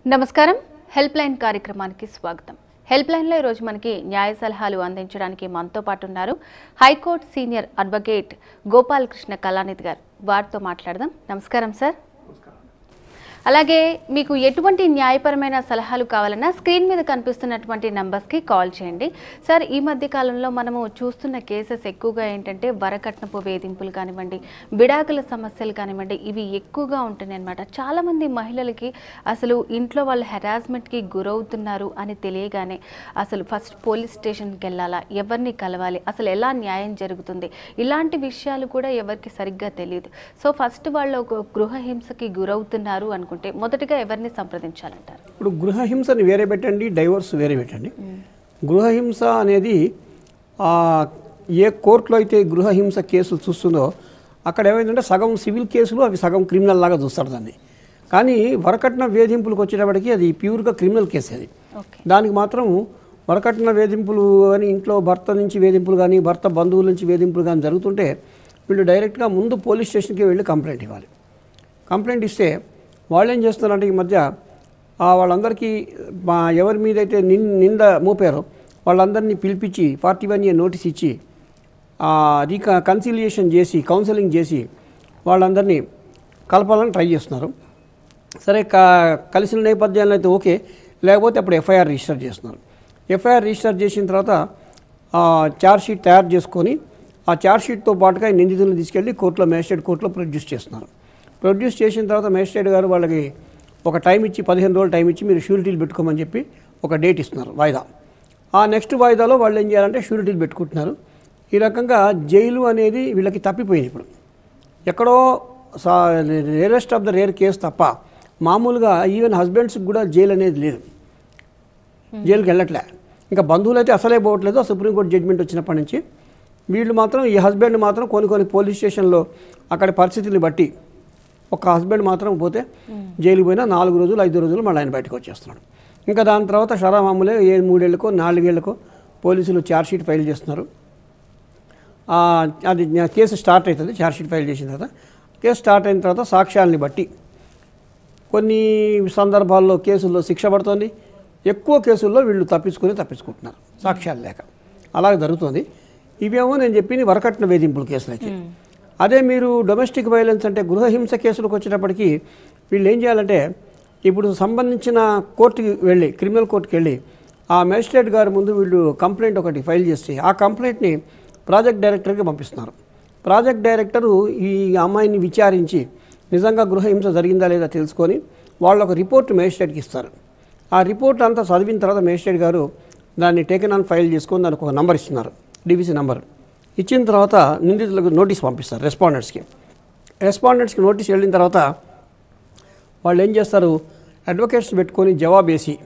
నమస్కారం help line కార్యక్రమానికి స్వాగతం హెల్ప్ లైన్లో ఈరోజు మనకి న్యాయ సలహాలు అందించడానికి మనతో పాటు ఉన్నారు high court senior advocate Gopalakrishna Kalanidhi garu వారితో మాట్లాడదాం నమస్కారం సార్ అలాగే మీకు ఎటువంటి న్యాయపరమైన సలహాలు కావాలన్నా స్క్రీన్ మీద కనిపిస్తున్నటువంటి నంబర్స్కి కాల్ చేయండి సార్ ఈ మధ్య కాలంలో మనము చూస్తున్న కేసెస్ ఎక్కువగా ఏంటంటే వరకట్నపు వేధింపులు కానివ్వండి విడాకుల సమస్యలు కానివ్వండి ఇవి ఎక్కువగా ఉంటున్నాయి అనమాట చాలామంది మహిళలకి అసలు ఇంట్లో వాళ్ళు హెరాస్మెంట్కి గురవుతున్నారు అని తెలియగానే అసలు ఫస్ట్ పోలీస్ స్టేషన్కి వెళ్ళాలా ఎవరిని కలవాలి అసలు ఎలా న్యాయం జరుగుతుంది ఇలాంటి విషయాలు కూడా ఎవరికి సరిగ్గా తెలియదు సో ఫస్ట్ వాళ్ళు ఒక గృహహింసకి గురవుతున్నారు అనుకుంటే మొదటగా ఎవరిని సంప్రదించాలంటారు ఇప్పుడు గృహహింసని వేరే పెట్టండి డైవర్స్ వేరే పెట్టండి గృహహింస అనేది ఆ, ఏ కోర్టులో అయితే గృహహింస కేసులు చూస్తుందో అక్కడ ఏమైందంటే సగం సివిల్ కేసులు అవి సగం క్రిమినల్ లాగా చూస్తారు దాన్ని కానీ వరకట్న వేధింపులకు వచ్చేటప్పటికి అది ప్యూర్గా క్రిమినల్ కేసు అది ఓకే దానికి మాత్రం వరకట్న వేధింపులు అని ఇంట్లో భర్త నుంచి వేధింపులు కానీ భర్త బంధువుల నుంచి వేధింపులు కానీ జరుగుతుంటే వీళ్ళు డైరెక్ట్గా ముందు పోలీస్ స్టేషన్కి వెళ్ళి కంప్లైంట్ ఇవ్వాలి కంప్లైంట్ ఇస్తే వాళ్ళు ఏం చేస్తున్నారంటే ఈ మధ్య ఆ వాళ్ళందరికీ మా ఎవరి మీద అయితే నిన్ నింద మోపారో వాళ్ళందరినీ పిలిపించి ఫార్టీ వన్ ఇయర్ నోటీస్ ఇచ్చి రీక కన్సిలియేషన్ చేసి కౌన్సిలింగ్ చేసి వాళ్ళందరినీ కలపాలని ట్రై చేస్తున్నారు సరే క కలిసిన నేపథ్యంలో అయితే ఓకే లేకపోతే అప్పుడు ఎఫ్ఐఆర్ రిజిస్టర్ చేస్తున్నారు ఎఫ్ఐఆర్ రిజిస్టర్ చేసిన తర్వాత ఛార్జ్ షీట్ తయారు చేసుకొని ఆ ఛార్జ్ షీట్తో పాటుగా ఈ నిందితులను తీసుకెళ్ళి కోర్టులో మేజిస్ట్రేట్ కోర్టులో ప్రొడ్యూస్ చేస్తున్నారు ప్రొడ్యూస్ చేసిన తర్వాత మేజిస్ట్రేట్ గారు వాళ్ళకి ఒక టైం ఇచ్చి పదిహేను రోజులు టైం ఇచ్చి మీరు షూరిటీలు పెట్టుకోమని చెప్పి ఒక డేట్ ఇస్తున్నారు వాయిదా ఆ నెక్స్ట్ వాయిదాలో వాళ్ళు ఏం చేయాలంటే షూరిటీలు పెట్టుకుంటున్నారు ఈ రకంగా జైలు అనేది వీళ్ళకి తప్పిపోయింది ఇప్పుడు ఎక్కడో rarest of the rare case తప్ప మామూలుగా ఈవెన్ హస్బెండ్స్కి కూడా జైలు అనేది లేదు జైలుకి వెళ్ళట్లే ఇంకా బంధువులు అయితే అసలే పోవట్లేదు ఆ సుప్రీంకోర్టు జడ్జిమెంట్ వచ్చినప్పటి నుంచి వీళ్ళు మాత్రం ఈ హస్బెండ్ మాత్రం కొన్ని కొన్ని పోలీస్ స్టేషన్లో అక్కడి పరిస్థితుల్ని బట్టి ఒక హస్బెండ్ మాత్రం పోతే జైలుకి పోయినా నాలుగు రోజులు ఐదు రోజులు మళ్ళీ ఆయన బయటకు వచ్చేస్తున్నాడు ఇంకా దాని తర్వాత షరా మామూలే ఏ మూడేళ్ళకో నాలుగేళ్లకో పోలీసులు ఛార్జ్షీట్ ఫైల్ చేస్తున్నారు ఆ, అది నా కేసు స్టార్ట్ అవుతుంది ఛార్జ్షీట్ ఫైల్ చేసిన తర్వాత కేసు స్టార్ట్ అయిన తర్వాత సాక్ష్యాలని బట్టి కొన్ని సందర్భాల్లో కేసుల్లో శిక్ష పడుతుంది ఎక్కువ కేసుల్లో వీళ్ళు తప్పించుకొని తప్పించుకుంటున్నారు సాక్ష్యాలు లేక అలాగే జరుగుతుంది ఇవేమో నేను చెప్పింది వరకట్న వేధింపుల కేసులు అయితే అదే మీరు డొమెస్టిక్ వైలెన్స్ అంటే గృహహింస కేసులకు వచ్చేటప్పటికి వీళ్ళు ఏం చేయాలంటే ఇప్పుడు సంబంధించిన కోర్టుకి వెళ్ళి క్రిమినల్ కోర్టుకి వెళ్ళి ఆ మేజిస్ట్రేట్ గారి ముందు వీళ్ళు కంప్లైంట్ ఒకటి ఫైల్ చేసి ఆ కంప్లైంట్ని ప్రాజెక్ట్ డైరెక్టర్కి పంపిస్తున్నారు ప్రాజెక్ట్ డైరెక్టరు ఈ అమ్మాయిని విచారించి నిజంగా గృహహింస జరిగిందా లేదా తెలుసుకొని వాళ్ళు ఒక రిపోర్ట్ మేజిస్ట్రేట్కి ఇస్తారు ఆ రిపోర్ట్ అంతా చదివిన తర్వాత మేజిస్ట్రేట్ గారు దాన్ని టేకెన్ ఆన్ ఫైల్ చేసుకొని దానికి ఒక నంబర్ ఇస్తున్నారు డివిసి నంబర్ ఇచ్చిన తర్వాత నిందితులకు నోటీస్ పంపిస్తారు రెస్పాండెంట్స్కి రెస్పాండెంట్స్కి నోటీస్ వెళ్ళిన తర్వాత వాళ్ళు ఏం చేస్తారు అడ్వకేట్స్ పెట్టుకొని జవాబు వేసి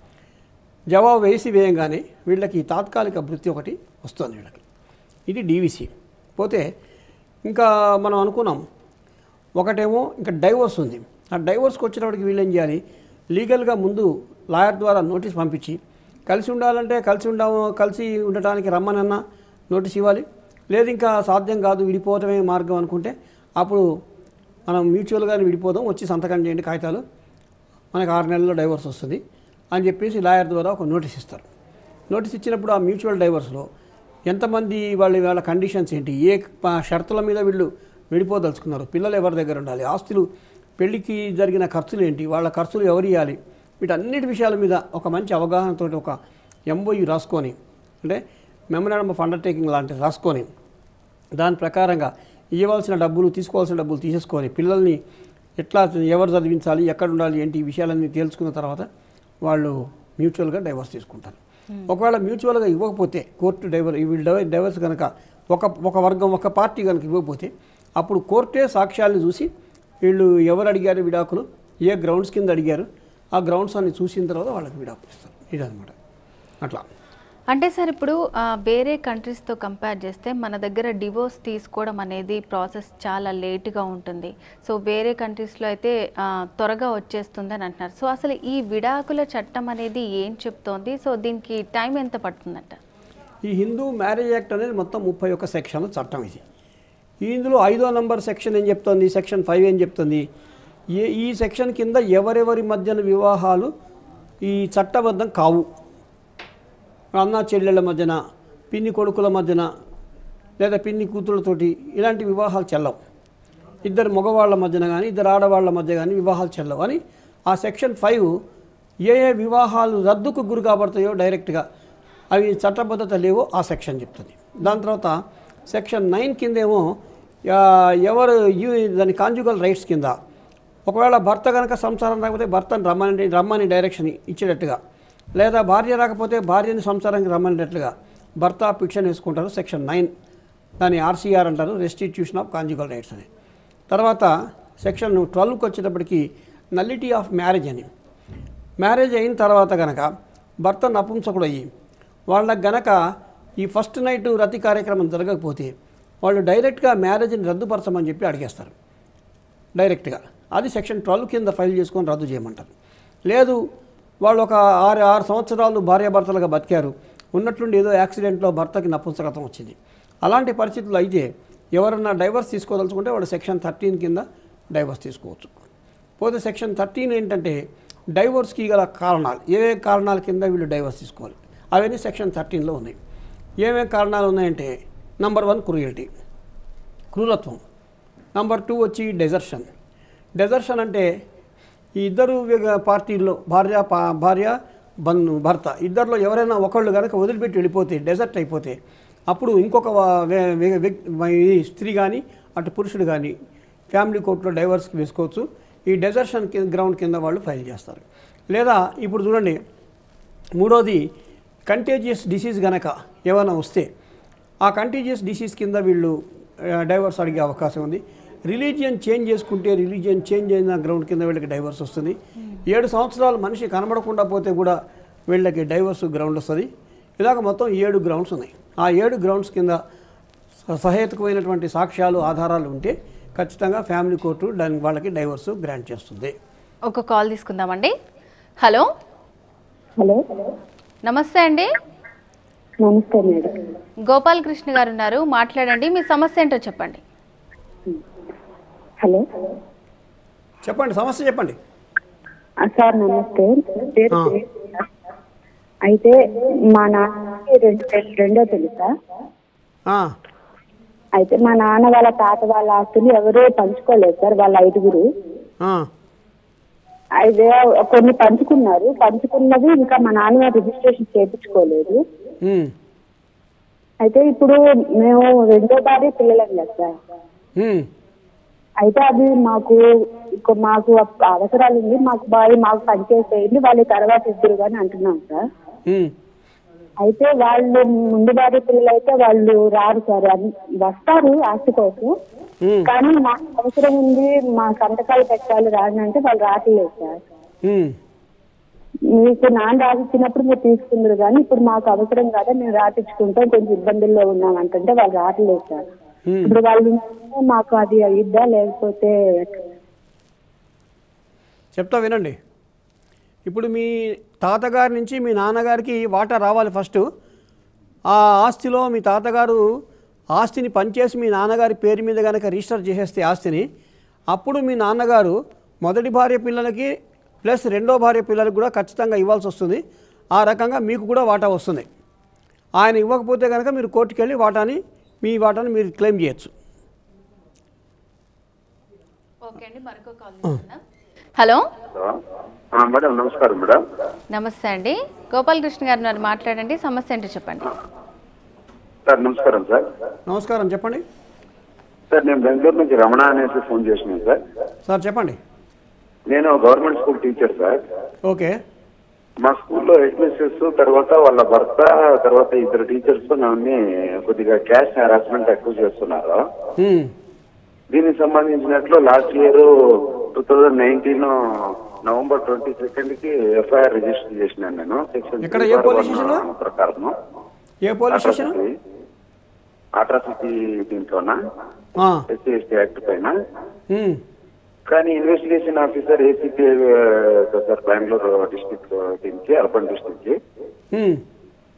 జవాబు వేసి వేయంగానే వీళ్ళకి తాత్కాలిక వృత్తి ఒకటి వస్తుంది వీళ్ళకి ఇది డీవీసీ పోతే ఇంకా మనం అనుకున్నాం ఒకటేమో ఇంకా డైవోర్స్ ఉంది ఆ డైవోర్స్కి వచ్చేటప్పటికి వీళ్ళు ఏం చేయాలి లీగల్గా ముందు లాయర్ ద్వారా నోటీస్ పంపించి కలిసి ఉండాలంటే కలిసి ఉండాము కలిసి ఉండటానికి రమ్మనన్నా నోటీస్ ఇవ్వాలి లేదు ఇంకా సాధ్యం కాదు విడిపోవటమే మార్గం అనుకుంటే అప్పుడు మనం మ్యూచువల్గానే విడిపోదాం వచ్చి సంతకం చేయండి కాగితాలు మనకు ఆరు నెలల్లో డైవర్స్ వస్తుంది అని చెప్పేసి లాయర్ ద్వారా ఒక నోటీస్ ఇస్తారు నోటీస్ ఇచ్చినప్పుడు ఆ మ్యూచువల్ డైవర్స్లో ఎంతమంది వాళ్ళ వాళ్ళ కండిషన్స్ ఏంటి ఏ ప- షరతుల మీద వీళ్ళు విడిపోదలుచుకున్నారు పిల్లలు ఎవరి దగ్గర ఉండాలి ఆస్తులు పెళ్లికి జరిగిన ఖర్చులు ఏంటి వాళ్ళ ఖర్చులు ఎవరు ఇవ్వాలి వీటన్నిటి విషయాల మీద ఒక మంచి అవగాహనతో ఒక ఎంఓయు రాసుకొని అంటే మెమరాండం ఆఫ్ అండర్టేకింగ్ లాంటిది రాసుకొని దాని ప్రకారంగా ఇవ్వాల్సిన డబ్బులు తీసుకోవాల్సిన డబ్బులు తీసేసుకొని పిల్లల్ని ఎట్లా ఎవరు చదివించాలి ఎక్కడ ఉండాలి ఏంటి ఈ విషయాలన్నీ తేల్చుకున్న తర్వాత వాళ్ళు మ్యూచువల్గా డైవర్స్ తీసుకుంటారు ఒకవేళ మ్యూచువల్గా ఇవ్వకపోతే కోర్టు డైవర్ వీళ్ళు డైవర్ డైవర్స్ కనుక ఒక ఒక వర్గం ఒక పార్టీ కనుక ఇవ్వకపోతే అప్పుడు కోర్టే సాక్ష్యాలను చూసి వీళ్ళు ఎవరు అడిగారు విడాకులు ఏ గ్రౌండ్స్ కింద అడిగారు ఆ గ్రౌండ్స్ అన్ని చూసిన తర్వాత వాళ్ళకి విడాకులు ఇస్తారు ఇదనమాట అట్లా అంటే సార్ ఇప్పుడు ఆ, వేరే కంట్రీస్తో కంపేర్ చేస్తే మన దగ్గర డివోర్స్ తీసుకోవడం అనేది ప్రాసెస్ చాలా లేట్గా ఉంటుంది సో వేరే కంట్రీస్లో అయితే ఆ, త్వరగా వచ్చేస్తుంది అని అంటున్నారు సో అసలు ఈ విడాకుల చట్టం అనేది ఏం చెప్తోంది సో దీనికి టైం ఎంత పడుతుందంట ఈ హిందూ మ్యారేజ్ యాక్ట్ అనేది మొత్తం ముప్పై ఒక్క సెక్షన్ చట్టం ఇది ఈ ఇందులో ఐదో నంబర్ సెక్షన్ ఏం చెప్తుంది సెక్షన్ ఫైవ్ ఏం చెప్తుంది ఏ ఈ సెక్షన్ కింద ఎవరెవరి మధ్యన వివాహాలు ఈ చట్టబద్ధం కావు అన్న చెల్లెళ్ళ మధ్యన పిన్ని కొడుకుల మధ్యన లేదా పిన్ని కూతుళ్ళతోటి ఇలాంటి వివాహాలు చెల్లవు ఇద్దరు మగవాళ్ళ మధ్యన కానీ ఇద్దరు ఆడవాళ్ళ మధ్య కానీ వివాహాలు చెల్లవు అని ఆ సెక్షన్ ఫైవ్ ఏ ఏ వివాహాలు రద్దుకు గురి కాబడతాయో డైరెక్ట్గా అవి చట్టబద్ధత లేవో ఆ సెక్షన్ చెప్తుంది దాని తర్వాత సెక్షన్ నైన్ కిందేమో ఆ, ఎవరు యు- దాని కాంజుగల్ రైట్స్ కింద ఒకవేళ భర్త కనుక సంసారం రాకపోతే భర్తను రమ్మని రమ్మని డైరెక్షన్ ఇచ్చేటట్టుగా లేదా భార్య రాకపోతే భార్యని సంసారానికి రమ్మనేటట్లుగా భర్త పిక్షన్ వేసుకుంటారు సెక్షన్ నైన్ దాన్ని ఆర్సీఆర్ అంటారు రెస్టిట్యూషన్ ఆఫ్ కాంజుగల్ రైట్స్ అని తర్వాత సెక్షన్ ట్వెల్వ్కి వచ్చేటప్పటికి నల్లిటీ ఆఫ్ మ్యారేజ్ అని మ్యారేజ్ అయిన తర్వాత గనక భర్త నపుంసకుడు అయ్యి వాళ్ళకి గనక ఈ ఫస్ట్ నైట్ రతి కార్యక్రమం జరగకపోతే వాళ్ళు డైరెక్ట్గా మ్యారేజ్ని రద్దుపరచమని చెప్పి అడిగేస్తారు డైరెక్ట్గా అది సెక్షన్ ట్వెల్వ్ కింద ఫైల్ చేసుకొని రద్దు చేయమంటారు లేదు వాళ్ళు ఒక ఆరు ఆరు సంవత్సరాలు భార్యాభర్తలుగా బతికారు ఉన్నట్లుండి ఏదో యాక్సిడెంట్లో భర్తకి నపుంసకతం వచ్చింది అలాంటి పరిస్థితులు అయితే ఎవరన్నా డైవర్స్ తీసుకోదలుచుకుంటే వాళ్ళు సెక్షన్ థర్టీన్ కింద డైవర్స్ తీసుకోవచ్చు పోతే సెక్షన్ థర్టీన్ ఏంటంటే డైవర్స్కి గల కారణాలు ఏ ఏ కారణాల కింద వీళ్ళు డైవర్స్ తీసుకోవాలి అవన్నీ సెక్షన్ థర్టీన్లో ఉన్నాయి ఏమేం కారణాలు ఉన్నాయంటే నంబర్ వన్ క్రూయల్టీ క్రూరత్వం నంబర్ టూ వచ్చి డెజర్షన్ డెజర్షన్ అంటే ఈ ఇద్దరు వ్యగ- పార్టీల్లో భార్య పా- భార్య బంధు భర్త ఇద్దరిలో ఎవరైనా ఒకళ్ళు కనుక వదిలిపెట్టి వెళ్ళిపోతే డెజర్ట్ అయిపోతే అప్పుడు ఇంకొక వా- వే- వే- వ్యక్- ఈ స్త్రీ కానీ అటు పురుషుడు కానీ ఫ్యామిలీ కోర్టులో డైవర్స్కి వేసుకోవచ్చు ఈ డెజర్షన్ కింద గ్రౌండ్ కింద వాళ్ళు ఫైల్ చేస్తారు లేదా ఇప్పుడు చూడండి మూడోది కంటేజియస్ డిసీజ్ గనక ఏమైనా వస్తే ఆ కంటేజియస్ డిసీజ్ కింద వీళ్ళు డైవర్స్ అడిగే అవకాశం ఉంది రిలీజియన్ చేంజ్ చేసుకుంటే రిలీజియన్ చేంజ్ అయిన గ్రౌండ్ కింద వీళ్ళకి డైవర్స్ వస్తుంది ఏడు సంవత్సరాలు మనిషి కనబడకుండా పోతే కూడా వీళ్ళకి డైవర్స్ గ్రౌండ్ వస్తుంది ఇలాగ మొత్తం ఏడు గ్రౌండ్స్ ఉన్నాయి ఆ ఏడు గ్రౌండ్స్ కింద స- సహేతుకమైనటువంటి సాక్ష్యాలు ఆధారాలు ఉంటే ఖచ్చితంగా ఫ్యామిలీ కోర్టు దాని వాళ్ళకి డైవర్స్ గ్రాంట్ చేస్తుంది ఒక కాల్ తీసుకుందామండి హలో హలో నమస్తే అండి నమస్తే మేడం గోపాలకృష్ణ గారు ఉన్నారు మాట్లాడండి మీ సమస్య ఏంటో చెప్పండి హలో చెప్పండి సమస్య చెప్పండి ఆ, సార్ నమస్తే పేరు ఆ. శ్రీ- అయితే మా నాన్నకి రెండు రెండో తెలుసా ఆ, అయితే మా నాన్న వాళ్ళ తాత వాళ్ళ ఆస్తులు ఎవరు పంచుకోలేదు సార్ వాళ్ళ ఐదుగురు ఆ, అయితే కొన్ని పంచుకున్నారు పంచుకున్నది ఇంకా మా నాన్న రిజిస్ట్రేషన్ చేయించుకోలేదు ఉమ్, అయితే ఇప్పుడు మేము రెండో భార్య పిల్లలం కదా సార్ ఉమ్, అయితే అది మాకు ఇంకో మాకు అవసరాలు ఉంది మాకు బాగా మాకు పనిచేసేయండి వాళ్ళ తర్వాత ఇద్దరు కానీ అంటున్నాం సార్ ఉమ్, అయితే వాళ్ళు ముందు భార్య పిల్లలు అయితే వాళ్ళు రారు సార్ అన్- వస్తారు ఆస్తి కోసం ఉమ్, కానీ మాకు అవసరం ఉంది మా సంతకాలు పెట్టాలి రాని అంటే వాళ్ళు రావట్లేదు సార్ ఉమ్. మీకు నాన్న రాసిచ్చినప్పుడు మీరు తీసుకుందరు కానీ ఇప్పుడు మాకు అవసరం కదా మేము రాపించుకుంటాం కొంచెం ఇబ్బందుల్లో ఉన్నాం అంటుంటే వాళ్ళు రావట్లేదు సార్ ఉమ్. ఇప్పుడు వాళ్ళు ఉంటే మాకు అది ఇద్దా లేకపోతే చెప్తా వినండి ఇప్పుడు మీ తాతగారి నుంచి మీ నాన్నగారికి వాటా రావాలి ఫస్ట్ ఆ ఆస్తిలో మీ తాతగారు ఆస్తిని పనిచేసి మీ నాన్నగారి పేరు మీద కనుక రిజిస్టర్ చేసేస్తే ఆస్తిని అప్పుడు మీ నాన్నగారు మొదటి భార్య పిల్లలకి ప్లస్ రెండో భార్య పిల్లలకి కూడా ఖచ్చితంగా ఇవ్వాల్సి వస్తుంది ఆ రకంగా మీకు కూడా వాటా వస్తుంది ఆయన ఇవ్వకపోతే కనుక మీరు కోర్టుకు వెళ్ళి వాటాని మీ వాటాని మీరు క్లెయిమ్ చేయొచ్చు ఓకే అండి మరొక కాల్ తీసుకుందాం హలో ఆ, మేడం నమస్కారం మేడం నమస్తే అండి గోపాలకృష్ణ గారు ఉన్నారు మాట్లాడండి సమస్య ఏంటో చెప్పండి సార్ నమస్కారం సార్ నమస్కారం చెప్పండి సార్ నేను బెంగళూరు నుంచి రమణ అనేసి ఫోన్ చేసినాను సార్ సార్ చెప్పండి నేను government school teacher sir okay మా స్కూల్లో హెడ్ మిస్సెస్ తర్వాత వాళ్ళ భర్త తర్వాత ఇద్దరు టీచర్స్ నన్ను కొద్దిగా క్యాష్ హరాస్మెంట్ ఎక్కువ చేస్తున్నారు ఉమ్, దీనికి సంబంధించినట్లు last year two thousand nineteen November twenty second కి ఎఫ్ఐఆర్ రిజిస్టర్ చేసినాను నేను సెక్షన్ ఎక్కడ? ఏ పోలీస్ స్టేషన్లో? ప్రకారం ఏ పోలీస్ స్టేషన్ అట్రాసిటీ దీంట్లోనా ఆ, ఎస్సీ ఎస్టీ యాక్ట్ పైన ఉమ్, కానీ investigation officer ACP sir Bengaluru district దీనికి అర్బన్ డిస్ట్రిక్ట్ కి ఉమ్,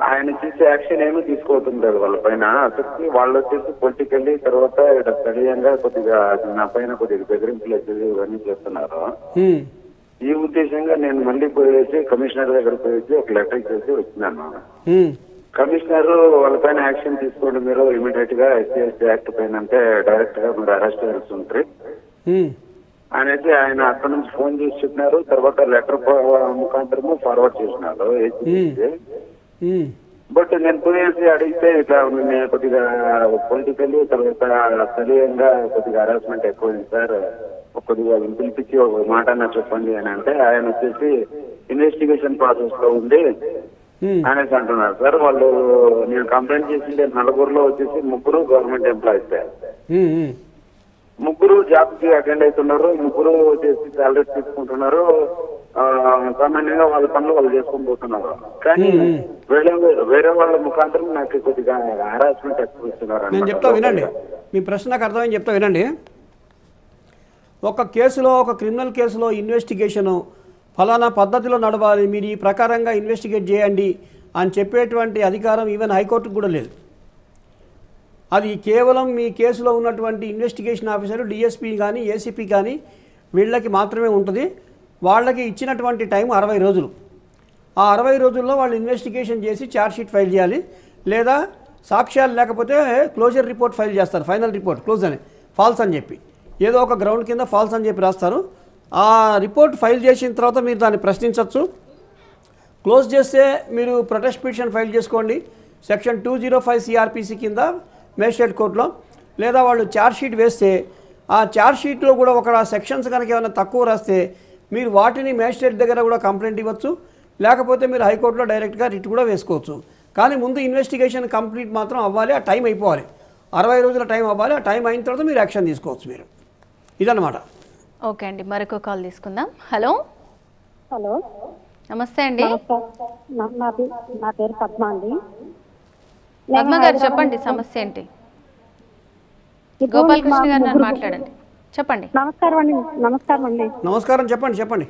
ఆయన చేసే యాక్షన్ ఏమీ తీసుకోవట్లేదు వాళ్ళ పైన అసలు వాళ్ళు వచ్చేసి పొలిటికల్లీ తర్వాత ఇక్కడ స్థళీయంగా కొద్దిగా నా పైన కొద్దిగా బెదిరింపులు వచ్చేది ఇవన్నీ చేస్తున్నారు ఉమ్, ఈ ఉద్దేశంగా నేను మళ్ళీ పోయేసి కమిషనర్ దగ్గర పోయేసి ఒక లెటర్ ఇచ్చేసి వచ్చినాను ఉమ్, కమిషనర్ వాళ్ళ పైన యాక్షన్ తీసుకోండి మీరు ఇమీడియట్ గా ఎస్సీ ఎస్టీ యాక్ట్ పైన అంటే డైరెక్ట్ గా మీరు అరెస్ట్ చేయాల్సి ఉంటుంది ఉమ్, అనేసి ఆయన అక్కడ నుంచి ఫోన్ చేసి చెప్పినారు తర్వాత లెటర్ ముఖాంతరము ఫార్వర్డ్ చేసినారు ఏసీకి. ఉమ్, బట్ నేను పోయేసి అడిగితే ఇట్లా నేను కొద్దిగా పొలిటికల్లీ తర్వాత స్థళీయంగా కొద్దిగా హరాస్మెంట్ ఎక్కువైంది సార్ కొద్దిగా పిలిపించి ఒక మాట అన్నా చెప్పండి అని అంటే ఆయన వచ్చేసి ఇన్వెస్టిగేషన్ ప్రాసెస్ లో ఉంది ఉమ్, అనేసి అంటున్నారు సార్ వాళ్ళు నేను కంప్లైంట్ చేసిండే నలుగురులో వచ్చేసి ముగ్గురు గవర్నమెంట్ ఎంప్లాయీస్ ఉమ్, ఉమ్. ముగ్గురు జాబ్ కి అటెండ్ అవుతున్నారు ముగ్గురు వచ్చేసి సాలరీస్ తీసుకుంటున్నారు ఆ, సామాన్యంగా వాళ్ళ పనులు వాళ్ళు చేసుకొని పోతున్నారు కానీ వేరే వేరే వాళ్ళ ముఖాంతరం నాకు కొద్దిగా హరాస్మెంట్ ఎక్కువ ఇస్తున్నారు నేను చెప్తా వినండి మీ ప్రశ్న నాకు అర్థమైంది చెప్తా వినండి ఒక కేసులో ఒక క్రిమినల్ కేసులో ఇన్వెస్టిగేషను ఫలానా పద్ధతిలో నడవాలి మీరు ఈ ప్రకారంగా ఇన్వెస్టిగేట్ చేయండి అని చెప్పేటువంటి అధికారం ఈవెన్ హైకోర్టుకు కూడా లేదు అది కేవలం మీ కేసులో ఉన్నటువంటి ఇన్వెస్టిగేషన్ ఆఫీసర్ డిఎస్పీ కానీ ఏసీపీ కానీ వీళ్ళకి మాత్రమే ఉంటుంది వాళ్ళకి ఇచ్చినటువంటి టైం అరవై రోజులు ఆ అరవై రోజుల్లో వాళ్ళు ఇన్వెస్టిగేషన్ చేసి ఛార్జ్షీట్ ఫైల్ చేయాలి లేదా సాక్ష్యాలు లేకపోతే క్లోజర్ రిపోర్ట్ ఫైల్ చేస్తారు ఫైనల్ రిపోర్ట్ క్లోజ్ అని ఫాల్స్ అని చెప్పి ఏదో ఒక గ్రౌండ్ కింద ఫాల్స్ అని చెప్పి రాస్తారు ఆ రిపోర్ట్ ఫైల్ చేసిన తర్వాత మీరు దాన్ని ప్రశ్నించవచ్చు క్లోజ్ చేస్తే మీరు ప్రొటెస్ట్ పిటిషన్ ఫైల్ చేసుకోండి section two zero five CrPC కింద మేజిస్ట్రేట్ కోర్టులో లేదా వాళ్ళు ఛార్జ్ షీట్ వేస్తే ఆ ఛార్జ్ షీట్లో కూడా ఒక సెక్షన్స్ కనుక ఏమైనా తక్కువ రాస్తే మీరు వాటిని మేజిస్ట్రేట్ దగ్గర కూడా కంప్లైంట్ ఇవ్వచ్చు లేకపోతే మీరు హైకోర్టులో డైరెక్ట్గా రిట్ కూడా వేసుకోవచ్చు కానీ ముందు ఇన్వెస్టిగేషన్ కంప్లీట్ మాత్రం అవ్వాలి ఆ టైం అయిపోవాలి అరవై రోజుల టైం అవ్వాలి ఆ టైం అయిన తర్వాత మీరు యాక్షన్ తీసుకోవచ్చు మీరు ఇదన్నమాట ఓకే అండి మరొక కాల్ తీసుకుందాం హలో హలో నమస్తే అండి నమస్కారం నా- నా పే- నా పేరు పద్మ అండి పద్మ గారు చెప్పండి సమస్య ఏంటి ఇప్పుడు గోపాలకృష్ణ మా గారు నన్ను ముగ్గురు- మాట్లాడండి చెప్పండి నమస్కారం అండి నమస్కారం అండి నమస్కారం చెప్పండి చెప్పండి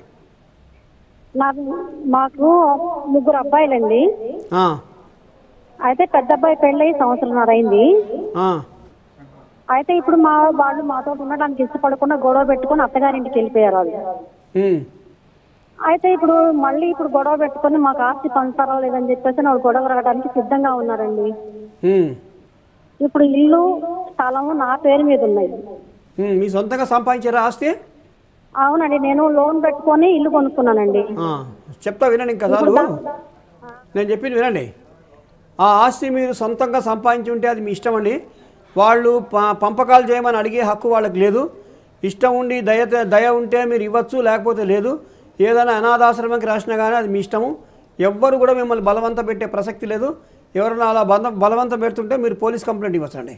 నాకు మాకు ముగ్గురు అబ్బాయిలండి ఆ, అయితే పెద్ద అబ్బాయి పెళ్ళి సంవత్సరంన్నర అయింది ఆ, అయితే ఇప్పుడు మా వాళ్ళు మాతో ఉండడానికి ఇష్టపడకుండా గొడవ పెట్టుకొని అత్తగారింటికి వెళ్ళిపోయారు వాళ్ళు ఉమ్, అయితే ఇప్పుడు మళ్ళీ ఇప్పుడు గొడవ పెట్టుకొని మాకు ఆస్తి పంచుతారో లేదని చెప్పేసి వాళ్ళు గొడవ రావడానికి సిద్ధంగా ఉన్నారండి ఉమ్, ఇప్పుడు ఇల్లు స్థలము నా పేరు మీద ఉన్నాయి ఉమ్, మీ సొంతంగా సంపాదించారా ఆస్తి అవునండి నేను లోన్ పెట్టుకొని ఇల్లు కొనుక్కున్నానండి ఆ, చెప్తా వినండి ఇంకా చాలు నేను చెప్పింది వినండి ఆ ఆస్తి మీరు సొంతంగా సంపాదించి ఉంటే అది మీ ఇష్టం అండి వాళ్ళు ప- పంపకాలు చేయమని అడిగే హక్కు వాళ్ళకి లేదు ఇష్టం ఉండి దయ దయ ఉంటే మీరు ఇవ్వచ్చు లేకపోతే లేదు ఏదైనా అనాథాశ్రమంకి రాసినా కానీ అది మీ ఇష్టము ఎవ్వరు కూడా మిమ్మల్ని బలవంత పెట్టే ప్రసక్తి లేదు ఎవరైనా అలా బంధ బలవంతం పెడుతుంటే మీరు పోలీస్ కంప్లైంట్ ఇవ్వచ్చండి